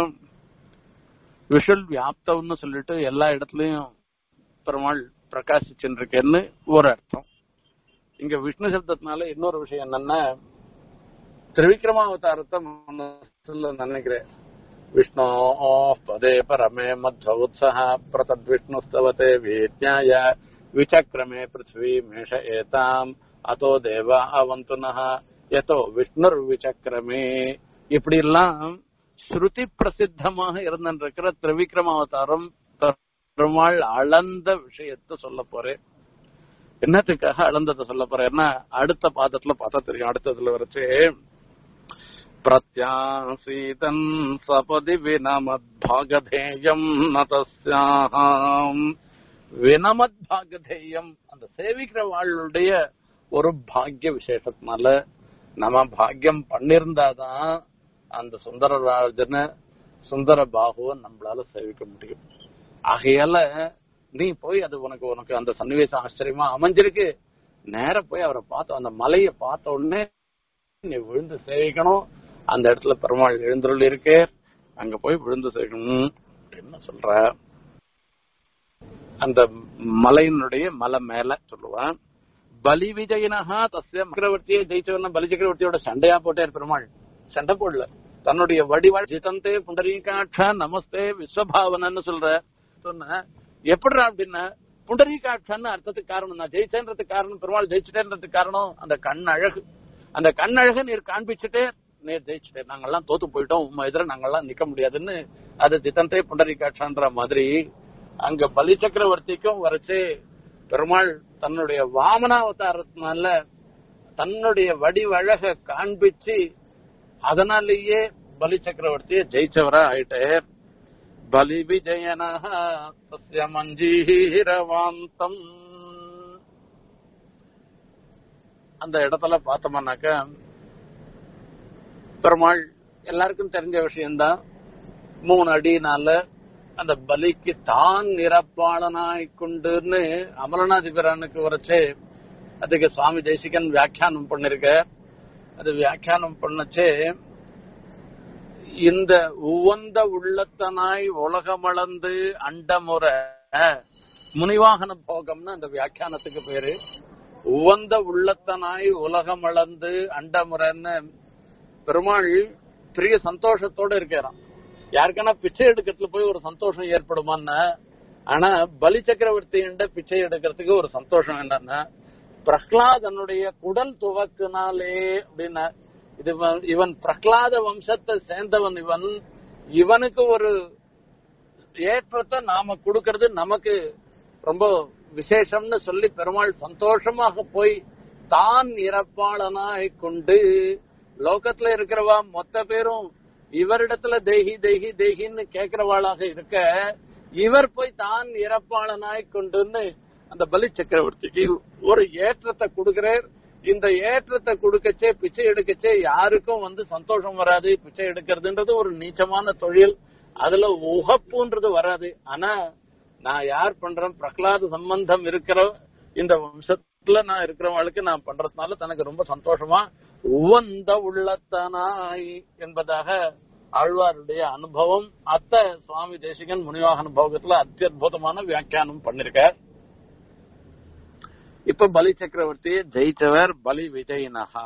விஷுவல் வியாப்தம்னு சொல்லிட்டு எல்லா இடத்துலயும் பெருமாள் பிரகாசிச்சுருக்கேன்னு ஒரு அர்த்தம் இங்க விஷ்ணு சப்தத்தினால இன்னொரு விஷயம் என்னன்னா திரிவிக்ரமாவதாரத்தை மனசுல நினைக்கிறேன் விஷ்ணோ பதே பரமே மத்வ உத்சஹ பிரதத் விஷ்ணுஸ்தவதே வீத்யாய விசக்ரமே பிருத்வி மேஷ ஏதாம் அதோ தேவ அவந்துனஹ எதோ விஷ்ணுர் விசக்ரமே இப்படி எல்லாம் ஸ்ருதி பிரசித்தமாக இருந்திருக்கிற திரிவிக்ரமாவதாரம் பெருமாள் அளந்த விஷயத்த சொல்ல போறேன் என்னத்துக்காக அளந்ததை சொல்ல போறேன்னா அடுத்த பாதத்துல பார்த்தா தெரியும் அடுத்ததுல வரைச்சு பிரத்யாசீதன் சபதி வினமத்பாகதேயம் நதஸ்யாம் வினமத்பாகதேயம் அந்த சேவிக்கிற வாழ்வுடைய ஒரு பாக்கிய விசேஷத்தினால நம்ம பாக்கியம் பண்ணிருந்தாதான் அந்த சுந்தரராஜனை சுந்தர பாகுவை நம்மளால சேவிக்க முடியும் ஆகையால நீ போய் அது உனக்கு உனக்கு அந்த சன்னிவேசம் ஆச்சரியமா அமைஞ்சிருக்கு நேர போய் அவரை பார்த்த அந்த மலையை பார்த்த உடனே நீ விழுந்து சேவிக்கணும் அந்த இடத்துல பெருமாள் எழுந்துருள் இருக்கே அங்க போய் விழுந்து சேவிக்கணும் அப்படின்னு சொல்ற அந்த மலையினுடைய மலை மேல சொல்லுவான் பலி விஜயனஹா தஸ்ய சக்கரவர்த்தியை ஜெயிச்சவன பலி சக்கரவர்த்தியோட சண்டையா போட்டார் பெருமாள் சண்டை போடல தன்னுடைய வடிவாள் ஜிதந்தே புண்டரீகாட்சா நமஸ்தே விஸ்வபாவனன்னு சொல்ற சொன்ன எப்படிடா அப்படின்னா புண்டரீகாட்சான்னு அர்த்தத்துக்கு காரணம் நான் ஜெயிச்சேன்றதுக்கு காரணம் பெருமாள் ஜெயிச்சுட்டேன்றதுக்கு காரணம் அந்த கண் அழகு அந்த கண் அழகு நீர் காண்பிச்சுட்டே நேர் ஜெயிச்சுட்டே நாங்கெல்லாம் தோத்து போயிட்டோம் உண்மை எதிர நாங்கெல்லாம் நிக்க முடியாதுன்னு அது ஜிதந்தே புண்டரீகாட்சான்ற மாதிரி அங்க பலி சக்கரவர்த்திக்கும் வரைச்சு பெருமாள் தன்னுடைய வாமனாவதாரத்தினால தன்னுடைய வடிவழக காண்பிச்சு அதனாலேயே பலி சக்கரவர்த்தியை ஜெயிச்சவரா ஆயிட்டார் பலி விஜயனா தஸ்ய மஞ்சீரவாந்தம் அந்த இடத்துல பார்த்தோம்னாக்க பெருமாள் எல்லாருக்கும் தெரிஞ்ச விஷயம்தான் மூணு அடினால அந்த பலிக்கு தான் நிரப்பாளனாய் கொண்டுன்னு அமலநாதிபிரானுக்கு வரைச்சு அதுக்கு சுவாமி தேசிகன் வியாக்கியானம் பண்ணிருக்க அது வியாக்கியானம் பண்ணச்சு இந்த உவந்த உள்ளத்தனாய் உலகமளந்து அண்டமுறை முனிவாகன போகம்னு அந்த வியாக்கியானத்துக்கு பேரு உவந்த உள்ளத்தனாய் உலகமளந்து அண்டமுறைன்னு பெருமாள் பெரிய சந்தோஷத்தோட இருக்கிறான் யாருக்கான பிச்சை எடுக்கிறதுல போய் ஒரு சந்தோஷம் ஏற்படுமான்னா ஆனா பலி சக்கரவர்த்தியிட பிச்சை எடுக்கிறதுக்கு ஒரு சந்தோஷம் என்னன்னா பிரஹ்லாதனுடைய குடல் துவக்குனாலே அப்படின்னா இது வ- இவன் பிரஹ்லாத வம்சத்தை சேர்ந்தவன் இவன் இவனுக்கு ஒரு ஏற்றத்தை நாம கொடுக்கறது நமக்கு ரொம்ப விசேஷம்னு சொல்லி பெருமாள் சந்தோஷமாக போய் தான் இறப்பாளனாய் கொண்டு லோகத்துல இருக்கிறவா மொத்த பேரும் இவரிடத்துல தேகி தேகி தேகின்னு கேக்குறவாளாக இருக்க இவர் போய் தான் இறப்பாளனாய் கொண்டுன்னு அந்த பலி சக்கரவர்த்திக்கு ஒரு ஏற்றத்தை கொடுக்கிறார் இந்த ஏற்றத்தை கொடுக்கச்சே பிச்சை எடுக்கச்சே யாருக்கும் வந்து சந்தோஷம் வராது பிச்சை எடுக்கிறதுன்றது ஒரு நீச்சமான தொழில் அதுல உகப்புன்றது வராது ஆனா நான் யார் பண்றேன் பிரகலாத சம்பந்தம் இருக்கிற இந்த வம்சத்துல நான் இருக்கிறவங்களுக்கு நான் பண்றதுனால தனக்கு ரொம்ப சந்தோஷமா உவந்த உள்ளத்தனாய் என்பதாக ஆழ்வாருடைய அனுபவம் அத்த சுவாமி தேசிகன் முனிவாகன போகத்துல அத்தியுதமான வியாக்கியானம் பண்ணிருக்கார் இப்ப பலி சக்கரவர்த்தியை ஜெயிச்சவர் பலி விஜயினஹா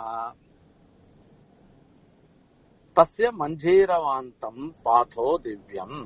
தஸ்ய மஞ்சீரவாந்தம் பாதோ திவ்யம்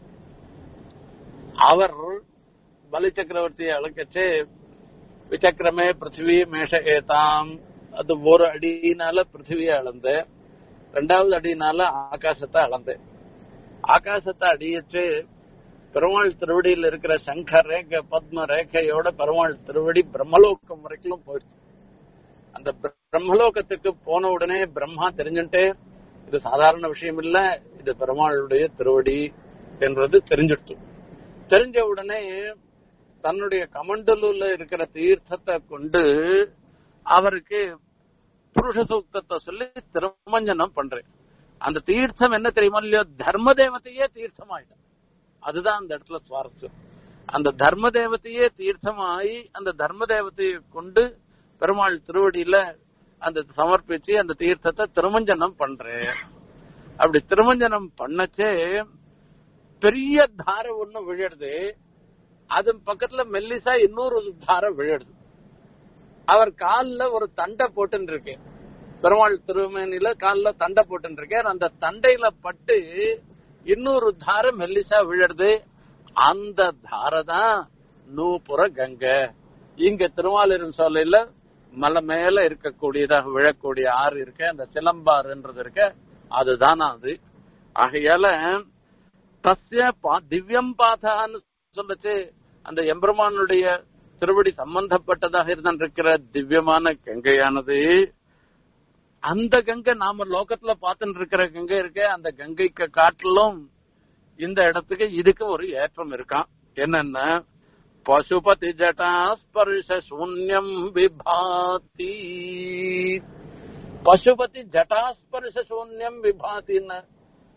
அவர் பலி சக்கரவர்த்தியை அழைக்கச்சு விசக்கரமே பிருத்திவி மேஷ ஏதாம் அது ஒரு அடினால பிருத்திவியை அளந்து ரெண்டாவது அடினால ஆகாசத்தை அளந்து ஆகாசத்தை அடியச்சு பெருமாள் திருவடியில் இருக்கிற சங்கர் ரேகை பத்ம ரேகையோட பெருமாள் திருவடி பிரம்மலோகம் வரைக்கும் போயிடுச்சு அந்த பிரம்மலோகத்துக்கு போன உடனே பிரம்மா தெரிஞ்சுட்டு இது சாதாரண விஷயம் இல்ல இது பெருமாளுடைய திருவடி என்றது தெரிஞ்சிடுச்சு தெரிஞ்ச உடனே தன்னுடைய கமண்டலூர்ல இருக்கிற தீர்த்தத்தை கொண்டு அவருக்கு புருஷ சூக்தத்தை சொல்லி திருமஞ்சனம் பண்றேன் அந்த தீர்த்தம் என்ன தெரியுமா இல்லையோ தர்ம தேவத்தையே தீர்த்தமாயிடும் அதுதான் அந்த இடத்துல சுவாரஸ்யம் அந்த தர்ம தேவத்தையே தீர்த்தமாயி அந்த தர்ம தேவத்தையை கொண்டு பெருமாள் திருவடியில அந்த சமர்ப்பிச்சு அந்த தீர்த்தத்தை திருமஞ்சனம் பண்றேன் அப்படி திருமஞ்சனம் பண்ணச்சே பெரிய தாரை ஒண்ணு விழுறது அது பக்கத்துல மெல்லிசா இன்னொரு தாரை விழுது அவர் கால்ல ஒரு தண்டை போட்டுன்னு இருக்கு பெருமாள் திருமேனில கால்ல தண்டை போட்டுன்னு இருக்கார் அந்த தண்டையில பட்டு இன்னொரு தாரை மெல்லிசா விழுறது அந்த தாரை தான் நூபுர கங்கை இங்க திருமாலிரும் சோலையில மலை மேல இருக்கக்கூடியதாக விழக்கூடிய ஆறு இருக்க அந்த சிலம்பாறுன்றது இருக்க அதுதான் அது ஆகையால தஸ்ய பா- திவ்யம் பாதான்னு சொல்லச்சு அந்த எம்பெருமானுடைய திருவடி சம்பந்தப்பட்டதாக இருந்திருக்கிற திவ்யமான கங்கையானது அந்த கங்கை நாம லோகத்துல பார்த்துட்டு இருக்கிற கங்கை இருக்க அந்த கங்கைக்கு காட்டிலும் இந்த இடத்துக்கு இதுக்கு ஒரு ஏற்றம் இருக்கான் என்னன்னா பசுபதி ஜட்டா ஸ்பர்ஷ சூன்யம் விபாதி பசுபதி ஜட்டா ஸ்பர்ஷ சூன்யம் விபாத்தின்னு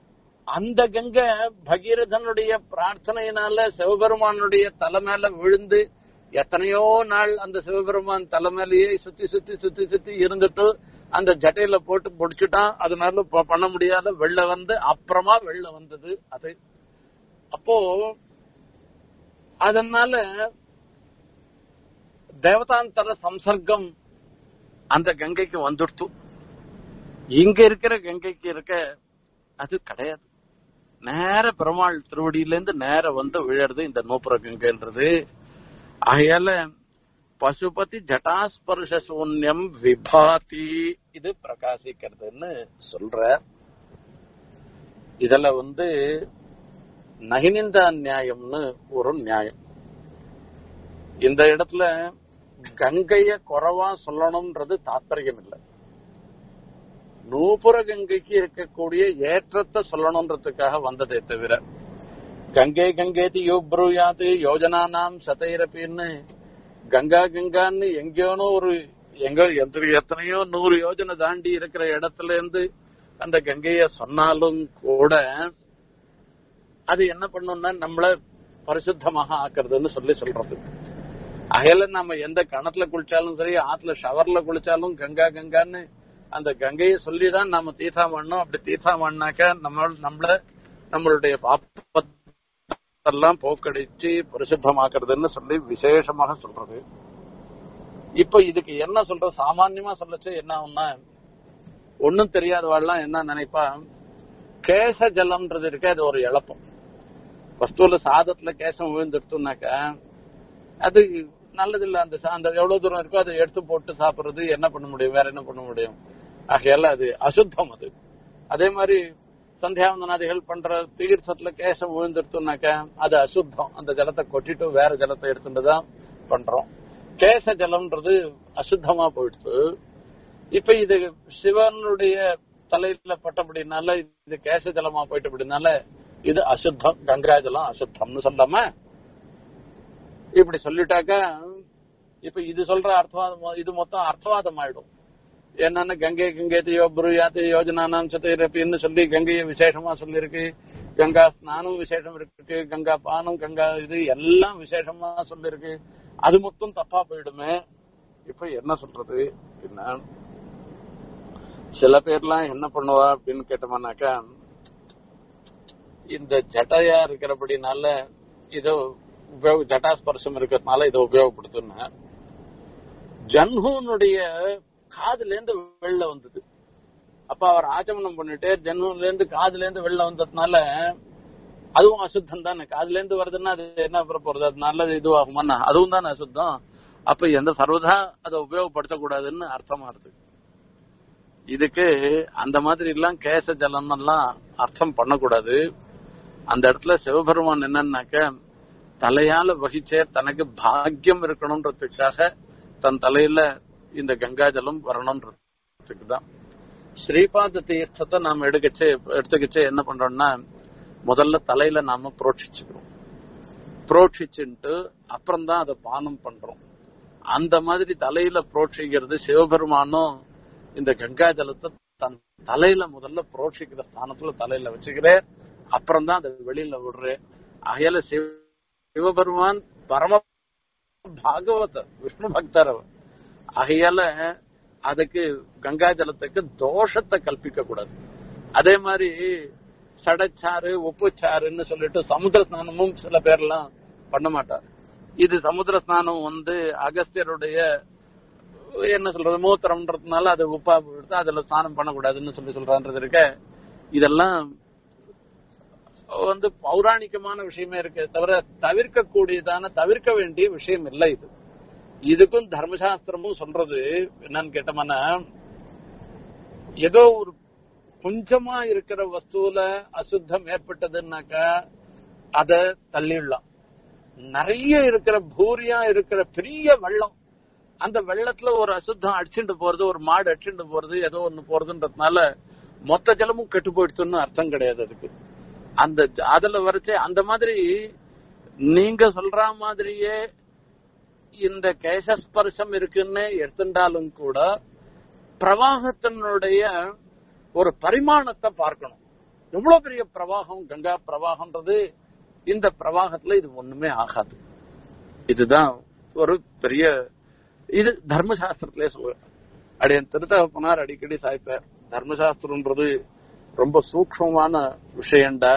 அந்த கங்கை பகீரதனுடைய பிரார்த்தனையினால சிவபெருமானுடைய தலை மேல விழுந்து எத்தனையோ நாள் அந்த சிவபெருமான் தலை மேலேயே சுத்தி சுத்தி சுத்தி சுத்தி இருந்துட்டு அந்த ஜட்டையில போட்டு முடிச்சுட்டான் அதனால ப- பண்ண முடியாத வெள்ள வந்து அப்புறமா வெள்ள வந்தது அது அப்போ அதனால தேவதாந்தர சம்சர்க்கம் அந்த கங்கைக்கு வந்துடுத்து இங்க இருக்கிற கங்கைக்கு இருக்க அது கிடையாது நேர பெருமாள் திருவடியிலேருந்து நேர வந்து விழறது இந்த நூப்புற கங்கைன்றது ஆகையால பசுபதி ஜட்டாஸ்பர்ஷ சூன்யம் விபாதி இது பிரகாசிக்கிறதுன்னு சொல்ற இதுல வந்து நகினிந்தா நியாயம்னு ஒரு நியாயம் இந்த இடத்துல கங்கைய குறைவா சொல்லணும்ன்றது தாத்பரியம் இல்லை நூபுர கங்கைக்கு இருக்கக்கூடிய ஏற்றத்தை சொல்லணும்ன்றதுக்காக வந்ததே தவிர கங்கை கங்கேதி யோப்ரூயாது யோஜனானாம் சதைரப்பின்னு கங்கா கங்கான்னு எங்கேயோனோ ஒரு எங்க எந்த- எத்தனையோ நூறு யோஜனை தாண்டி இருக்கிற இடத்துல இருந்து அந்த கங்கைய சொன்னாலும் கூட அது என்ன பண்ணும்னா நம்மள பரிசுத்தமாக ஆக்குறதுன்னு சொல்லி சொல்றது அகையில நம்ம எந்த கிணத்துல குளிச்சாலும் சரி ஆத்துல ஷவர்ல குளிச்சாலும் கங்கா கங்கான்னு அந்த கங்கையை சொல்லிதான் நாம தீர்த்தா பண்ணோம் அப்படி தீர்த்தா பண்ணாக்க நம்ம நம்மள நம்மளுடைய பாப்பெல்லாம் போக்கடிச்சு பரிசுத்தமாக்குறதுன்னு சொல்லி விசேஷமாக சொல்றது இப்ப இதுக்கு என்ன சொல்ற சாமான்யமா சொல்லச்சு என்ன ஆகும்னா ஒண்ணும் தெரியாதவாள்லாம் என்ன நினைப்பா கேச ஜலம்ன்றது இருக்கு அது ஒரு இழப்பம் வஸ்துல சாதத்துல கேசம் விழுந்துடுத்துனாக்க அது நல்லது இல்ல அந்த சா- அந்த எவ்வளவு தூரம் இருக்கோ அதை எடுத்து போட்டு சாப்பிடுறது என்ன பண்ண முடியும் வேற என்ன பண்ண முடியும் ஆகையால அது அசுத்தம் அது அதே மாதிரி சந்தியாவந்தனாதிகள் பண்ற தீர்த்தத்துல கேசம் விழுந்துடுத்துனாக்க அது அசுத்தம் அந்த ஜலத்தை கொட்டிட்டு வேற ஜலத்தை எடுத்துட்டு தான் பண்றோம் கேச ஜலம்ன்றது அசுத்தமா போயிடுச்சு இப்ப இது சிவனுடைய தலையில பட்டபடினால இது கேச ஜலமா போயிட்டபடினால இது அசுத்தம் கங்கா ஜலம் அசுத்தம்னு சொல்லாம இப்படி சொல்லிட்டாக்க இப்ப இது சொல்ற அர்த்தவாதம் இது மொத்தம் அர்த்தவாதம் ஆயிடும் என்னன்னு கங்கை கங்கை யோபுருயாத்து யோஜனானாம் சத்தைரப்பின்னு சொல்லி கங்கையை விசேஷமா சொல்லியிருக்கு கங்கா ஸ்நானம் விசேஷம் இருக்கு கங்கா பானம் கங்கா இது எல்லாம் விசேஷமா சொல்லியிருக்கு அது மொத்தம் தப்பா போயிடுமே இப்ப என்ன சொல்றது என்ன சில பேர்லாம் என்ன பண்ணுவா அப்படின்னு கேட்டோம்னாக்கா இந்த ஜட்டையா இருக்கிறபடினால இதோ உபயோக ஜட்டாஸ்பர்சம் இருக்கிறதுனால இதை உபயோகப்படுத்துன ஜன்ஹூனுடைய காதுல இருந்து வெளில வந்தது அப்ப அவர் ஆச்சமனம் பண்ணிட்டு ஜன்ஹூன்ல இருந்து காதுல இருந்து வெளில வந்ததுனால அதுவும் அசுத்தம் தானே காதுல இருந்து வருதுன்னா அது என்ன அப்புறம் போறது அது நல்லது இதுவாகுமா அதுவும் தானே அசுத்தம் அப்ப எந்த சர்வதா அதை உபயோகப்படுத்தக்கூடாதுன்னு அர்த்தமா இருக்கு இதுக்கு அந்த மாதிரி எல்லாம் கேச ஜலம் எல்லாம் அர்த்தம் பண்ணக்கூடாது அந்த இடத்துல சிவபெருமான் என்னன்னாக்க தலையால வகிச்சே தனக்கு பாக்கியம் இருக்கணும்ன்றதுக்காக தன் தலையில இந்த கங்கா ஜலம் வரணும்ன்றதுக்கு தான் ஸ்ரீபாத தீர்த்தத்தை நாம எடுக்கச்சே எடுத்துக்கிச்சே என்ன பண்றோம்னா முதல்ல தலையில நாம புரோட்சிச்சுக்கிறோம் புரோட்சிச்சுட்டு அப்புறம் தான் அதை பானம் பண்றோம் அந்த மாதிரி தலையில புரோட்சிக்கிறது சிவபெருமானும் இந்த கங்கா ஜலத்தை தன் தலையில முதல்ல புரோட்சிக்கிற ஸ்தானத்துல தலையில வச்சுக்கிறேன் அப்புறம் தான் அதை வெளியில விடுறேன் அகையில சிவ சிவபெருமான் பரம பாகவத விஷ்ணு பக்தர் அவர் ஆகையால அதுக்கு கங்கா ஜலத்துக்கு தோஷத்தை கல்பிக்க கூடாது அதே மாதிரி சடச்சாறு உப்புச்சாறுன்னு சொல்லிட்டு சமுத்திர ஸ்நானமும் சில பேர்லாம் பண்ண மாட்டார் இது சமுத்திர ஸ்நானம் வந்து அகஸ்தியருடைய என்ன சொல்றது மூத்திரம்ன்றதுனால அது உப்பா எடுத்து அதுல ஸ்நானம் பண்ணக்கூடாதுன்னு சொல்லி சொல்றான்றது இருக்க இதெல்லாம் வந்து பௌராணிகமான விஷயமே இருக்கு தவிர தவிர்க்க கூடியதான தவிர்க்க வேண்டிய விஷயம் இல்லை இது இதுக்கும் தர்மசாஸ்திரமும் சொல்றது என்னன்னு கேட்டோம்னா ஏதோ ஒரு கொஞ்சமா இருக்கிற வஸ்துல அசுத்தம் ஏற்பட்டதுன்னாக்கா அத தள்ளிடலாம் நிறைய இருக்கிற பூரியா இருக்கிற பெரிய வெள்ளம் அந்த வெள்ளத்துல ஒரு அசுத்தம் அடிச்சுட்டு போறது ஒரு மாடு அடிச்சுட்டு போறது ஏதோ ஒண்ணு போறதுன்றதுனால மொத்த ஜலமும் கெட்டு போயிடுச்சுன்னு அர்த்தம் கிடையாது அதுக்கு அந்த அதுல வரைச்சே அந்த மாதிரி நீங்க சொல்ற மாதிரியே இந்த கேசஸ்பர்சம் இருக்குன்னு எடுத்துட்டாலும் கூட பிரவாகத்தினுடைய ஒரு பரிமாணத்தை பார்க்கணும் எவ்வளவு பெரிய பிரவாகம் கங்கா பிரவாகம்ன்றது இந்த பிரவாகத்துல இது ஒண்ணுமே ஆகாது இதுதான் ஒரு பெரிய இது தர்மசாஸ்திரத்திலே சொல்ற அடியன் திருத்தகப்பனார் அடிக்கடி சாய்ப்பார் தர்மசாஸ்திரம்ன்றது ரொம்ப சூக்ஷமான விஷயம்டா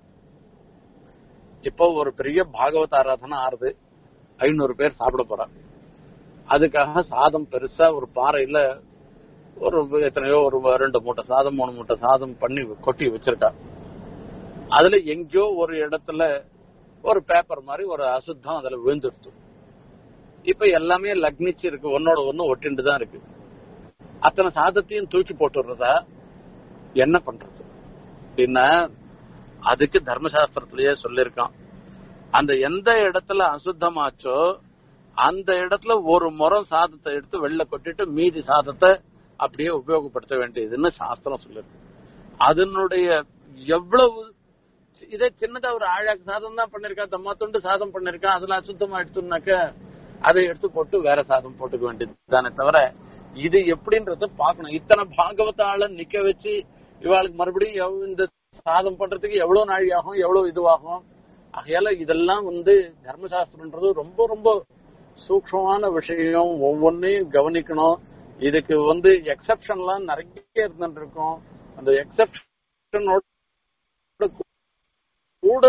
இப்போ ஒரு பெரிய பாகவத ஆராதனை ஆறுது ஐநூறு பேர் சாப்பிட போறா அதுக்காக சாதம் பெருசா ஒரு பாறையில ஒரு எத்தனையோ ஒரு ரெண்டு மூட்டை சாதம் மூணு மூட்டை சாதம் பண்ணி கொட்டி வச்சிருக்கா அதுல எங்கேயோ ஒரு இடத்துல ஒரு பேப்பர் மாதிரி ஒரு அசுத்தம் அதுல விழுந்துருச்சு இப்ப எல்லாமே லக்னிச்சு இருக்கு ஒன்னோட ஒண்ணு ஒட்டிண்டு தான் இருக்கு அத்தனை சாதத்தையும் தூக்கி போட்டுறதா என்ன பண்றது அப்படின்னா அதுக்கு தர்மசாஸ்திரத்திலேயே சொல்லியிருக்கான் அந்த எந்த இடத்துல அசுத்தமாச்சோ அந்த இடத்துல ஒரு முறம் சாதத்தை எடுத்து வெளில கொட்டிட்டு மீதி சாதத்தை அப்படியே உபயோகப்படுத்த வேண்டியதுன்னு சாஸ்திரம் சொல்லிருக்கு அதனுடைய எவ்வளவு இதே சின்னதா ஒரு ஆழாக்கு சாதம் தான் பண்ணிருக்கா தம்மா துண்டு சாதம் பண்ணிருக்கா அதுல அசுத்தமா எடுத்தோம்னாக்க அதை எடுத்து போட்டு வேற சாதம் போட்டுக்க வேண்டியது தானே தவிர இது எப்படின்றத பாக்கணும் இத்தனை பாகவத்தால நிக்க வச்சு இவாளுக்கு மறுபடியும் எவ்வ- இந்த சாதம் பண்றதுக்கு எவ்வளவு நாழி ஆகும் எவ்வளவு இதுவாகும் ஆகையால இதெல்லாம் வந்து தர்மசாஸ்திரம்ன்றது ரொம்ப ரொம்ப சூக்ஷமான விஷயம் ஒவ்வொன்றையும் கவனிக்கணும் இதுக்கு வந்து எக்ஸப்ஷன்லாம் நிறைய இருந்துட்டு இருக்கும் அந்த எக்ஸப்ஷனோட கூட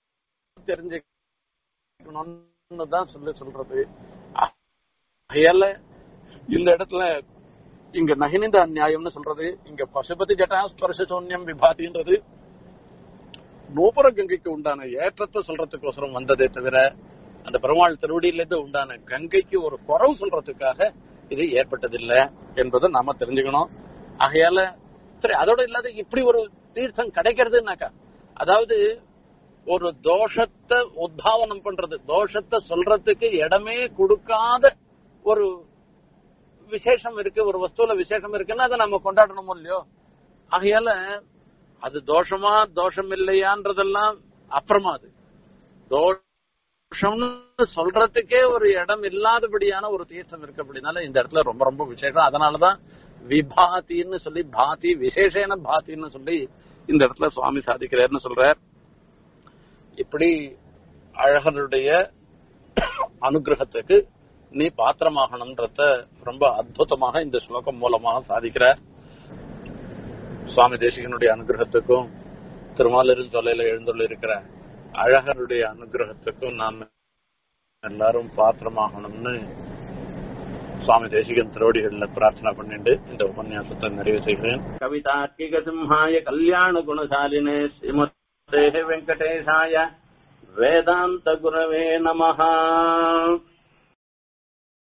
தெரிஞ்சுக்கணும்னு தான் சொல்லி சொல்றது ஆகையால இந்த இடத்துல இங்க நகினிந்த அநியாயம்னு சொல்றது இங்க பசுபதி ஜட்டா ஸ்பர்ஷ சூன்யம் விபாதின்றது நூபுர கங்கைக்கு உண்டான ஏற்றத்தை சொல்றதுக்கோசரம் வந்ததே தவிர அந்த பெருமாள் திருவடியிலிருந்து உண்டான கங்கைக்கு ஒரு குறவு சொல்றதுக்காக இது ஏற்பட்டதில்லை என்பதை நாம தெரிஞ்சுக்கணும் ஆகையால சரி அதோட இல்லாத இப்படி ஒரு தீர்த்தம் கிடைக்கிறதுனாக்கா அதாவது ஒரு தோஷத்தை உத்தாவனம் பண்றது தோஷத்தை சொல்றதுக்கு இடமே கொடுக்காத ஒரு விசேஷம் இருக்கு ஒரு வஸ்துல விசேஷம் இருக்குன்னா அதை நம்ம கொண்டாடணுமோ இல்லையோ ஆகையால அது தோஷமா தோஷம் இல்லையான்றதெல்லாம் அப்புறமா அது தோஷம்னு சொல்றதுக்கே ஒரு இடம் இல்லாதபடியான ஒரு தீர்த்தம் இருக்கு அப்படின்னால இந்த இடத்துல ரொம்ப ரொம்ப விசேஷம் அதனாலதான் விபாத்தின்னு சொல்லி பாதி விசேஷன பாத்தின்னு சொல்லி இந்த இடத்துல சுவாமி சாதிக்கிறார்னு சொல்றார் இப்படி அழகனுடைய அனுகிரகத்துக்கு நீ பாத்திரமாகணும்ன்றத ரொம்ப அற்புதமாக இந்த ஸ்லோகம் மூலமாக சாதிக்கிறார் சுவாமி தேசிகனுடைய அனுகிரகத்துக்கும் திருமாலிருள் தொலைல எழுந்துள்ள இருக்கிற அழகருடைய அனுகிரகத்துக்கும் நாம் எல்லாரும் பாத்திரமாகணும்னு சுவாமி தேசிகன் திருவடிகள்ல பிரார்த்தனை பண்ணிட்டு இந்த உபன்யாசத்தை நிறைவு செய்கிறேன் கவிதார்க்கிக சிம்ஹாய கல்யாண குணசாலினே ஸ்ரீமதே வெங்கடேசாய வேதாந்த குரவே நமஹா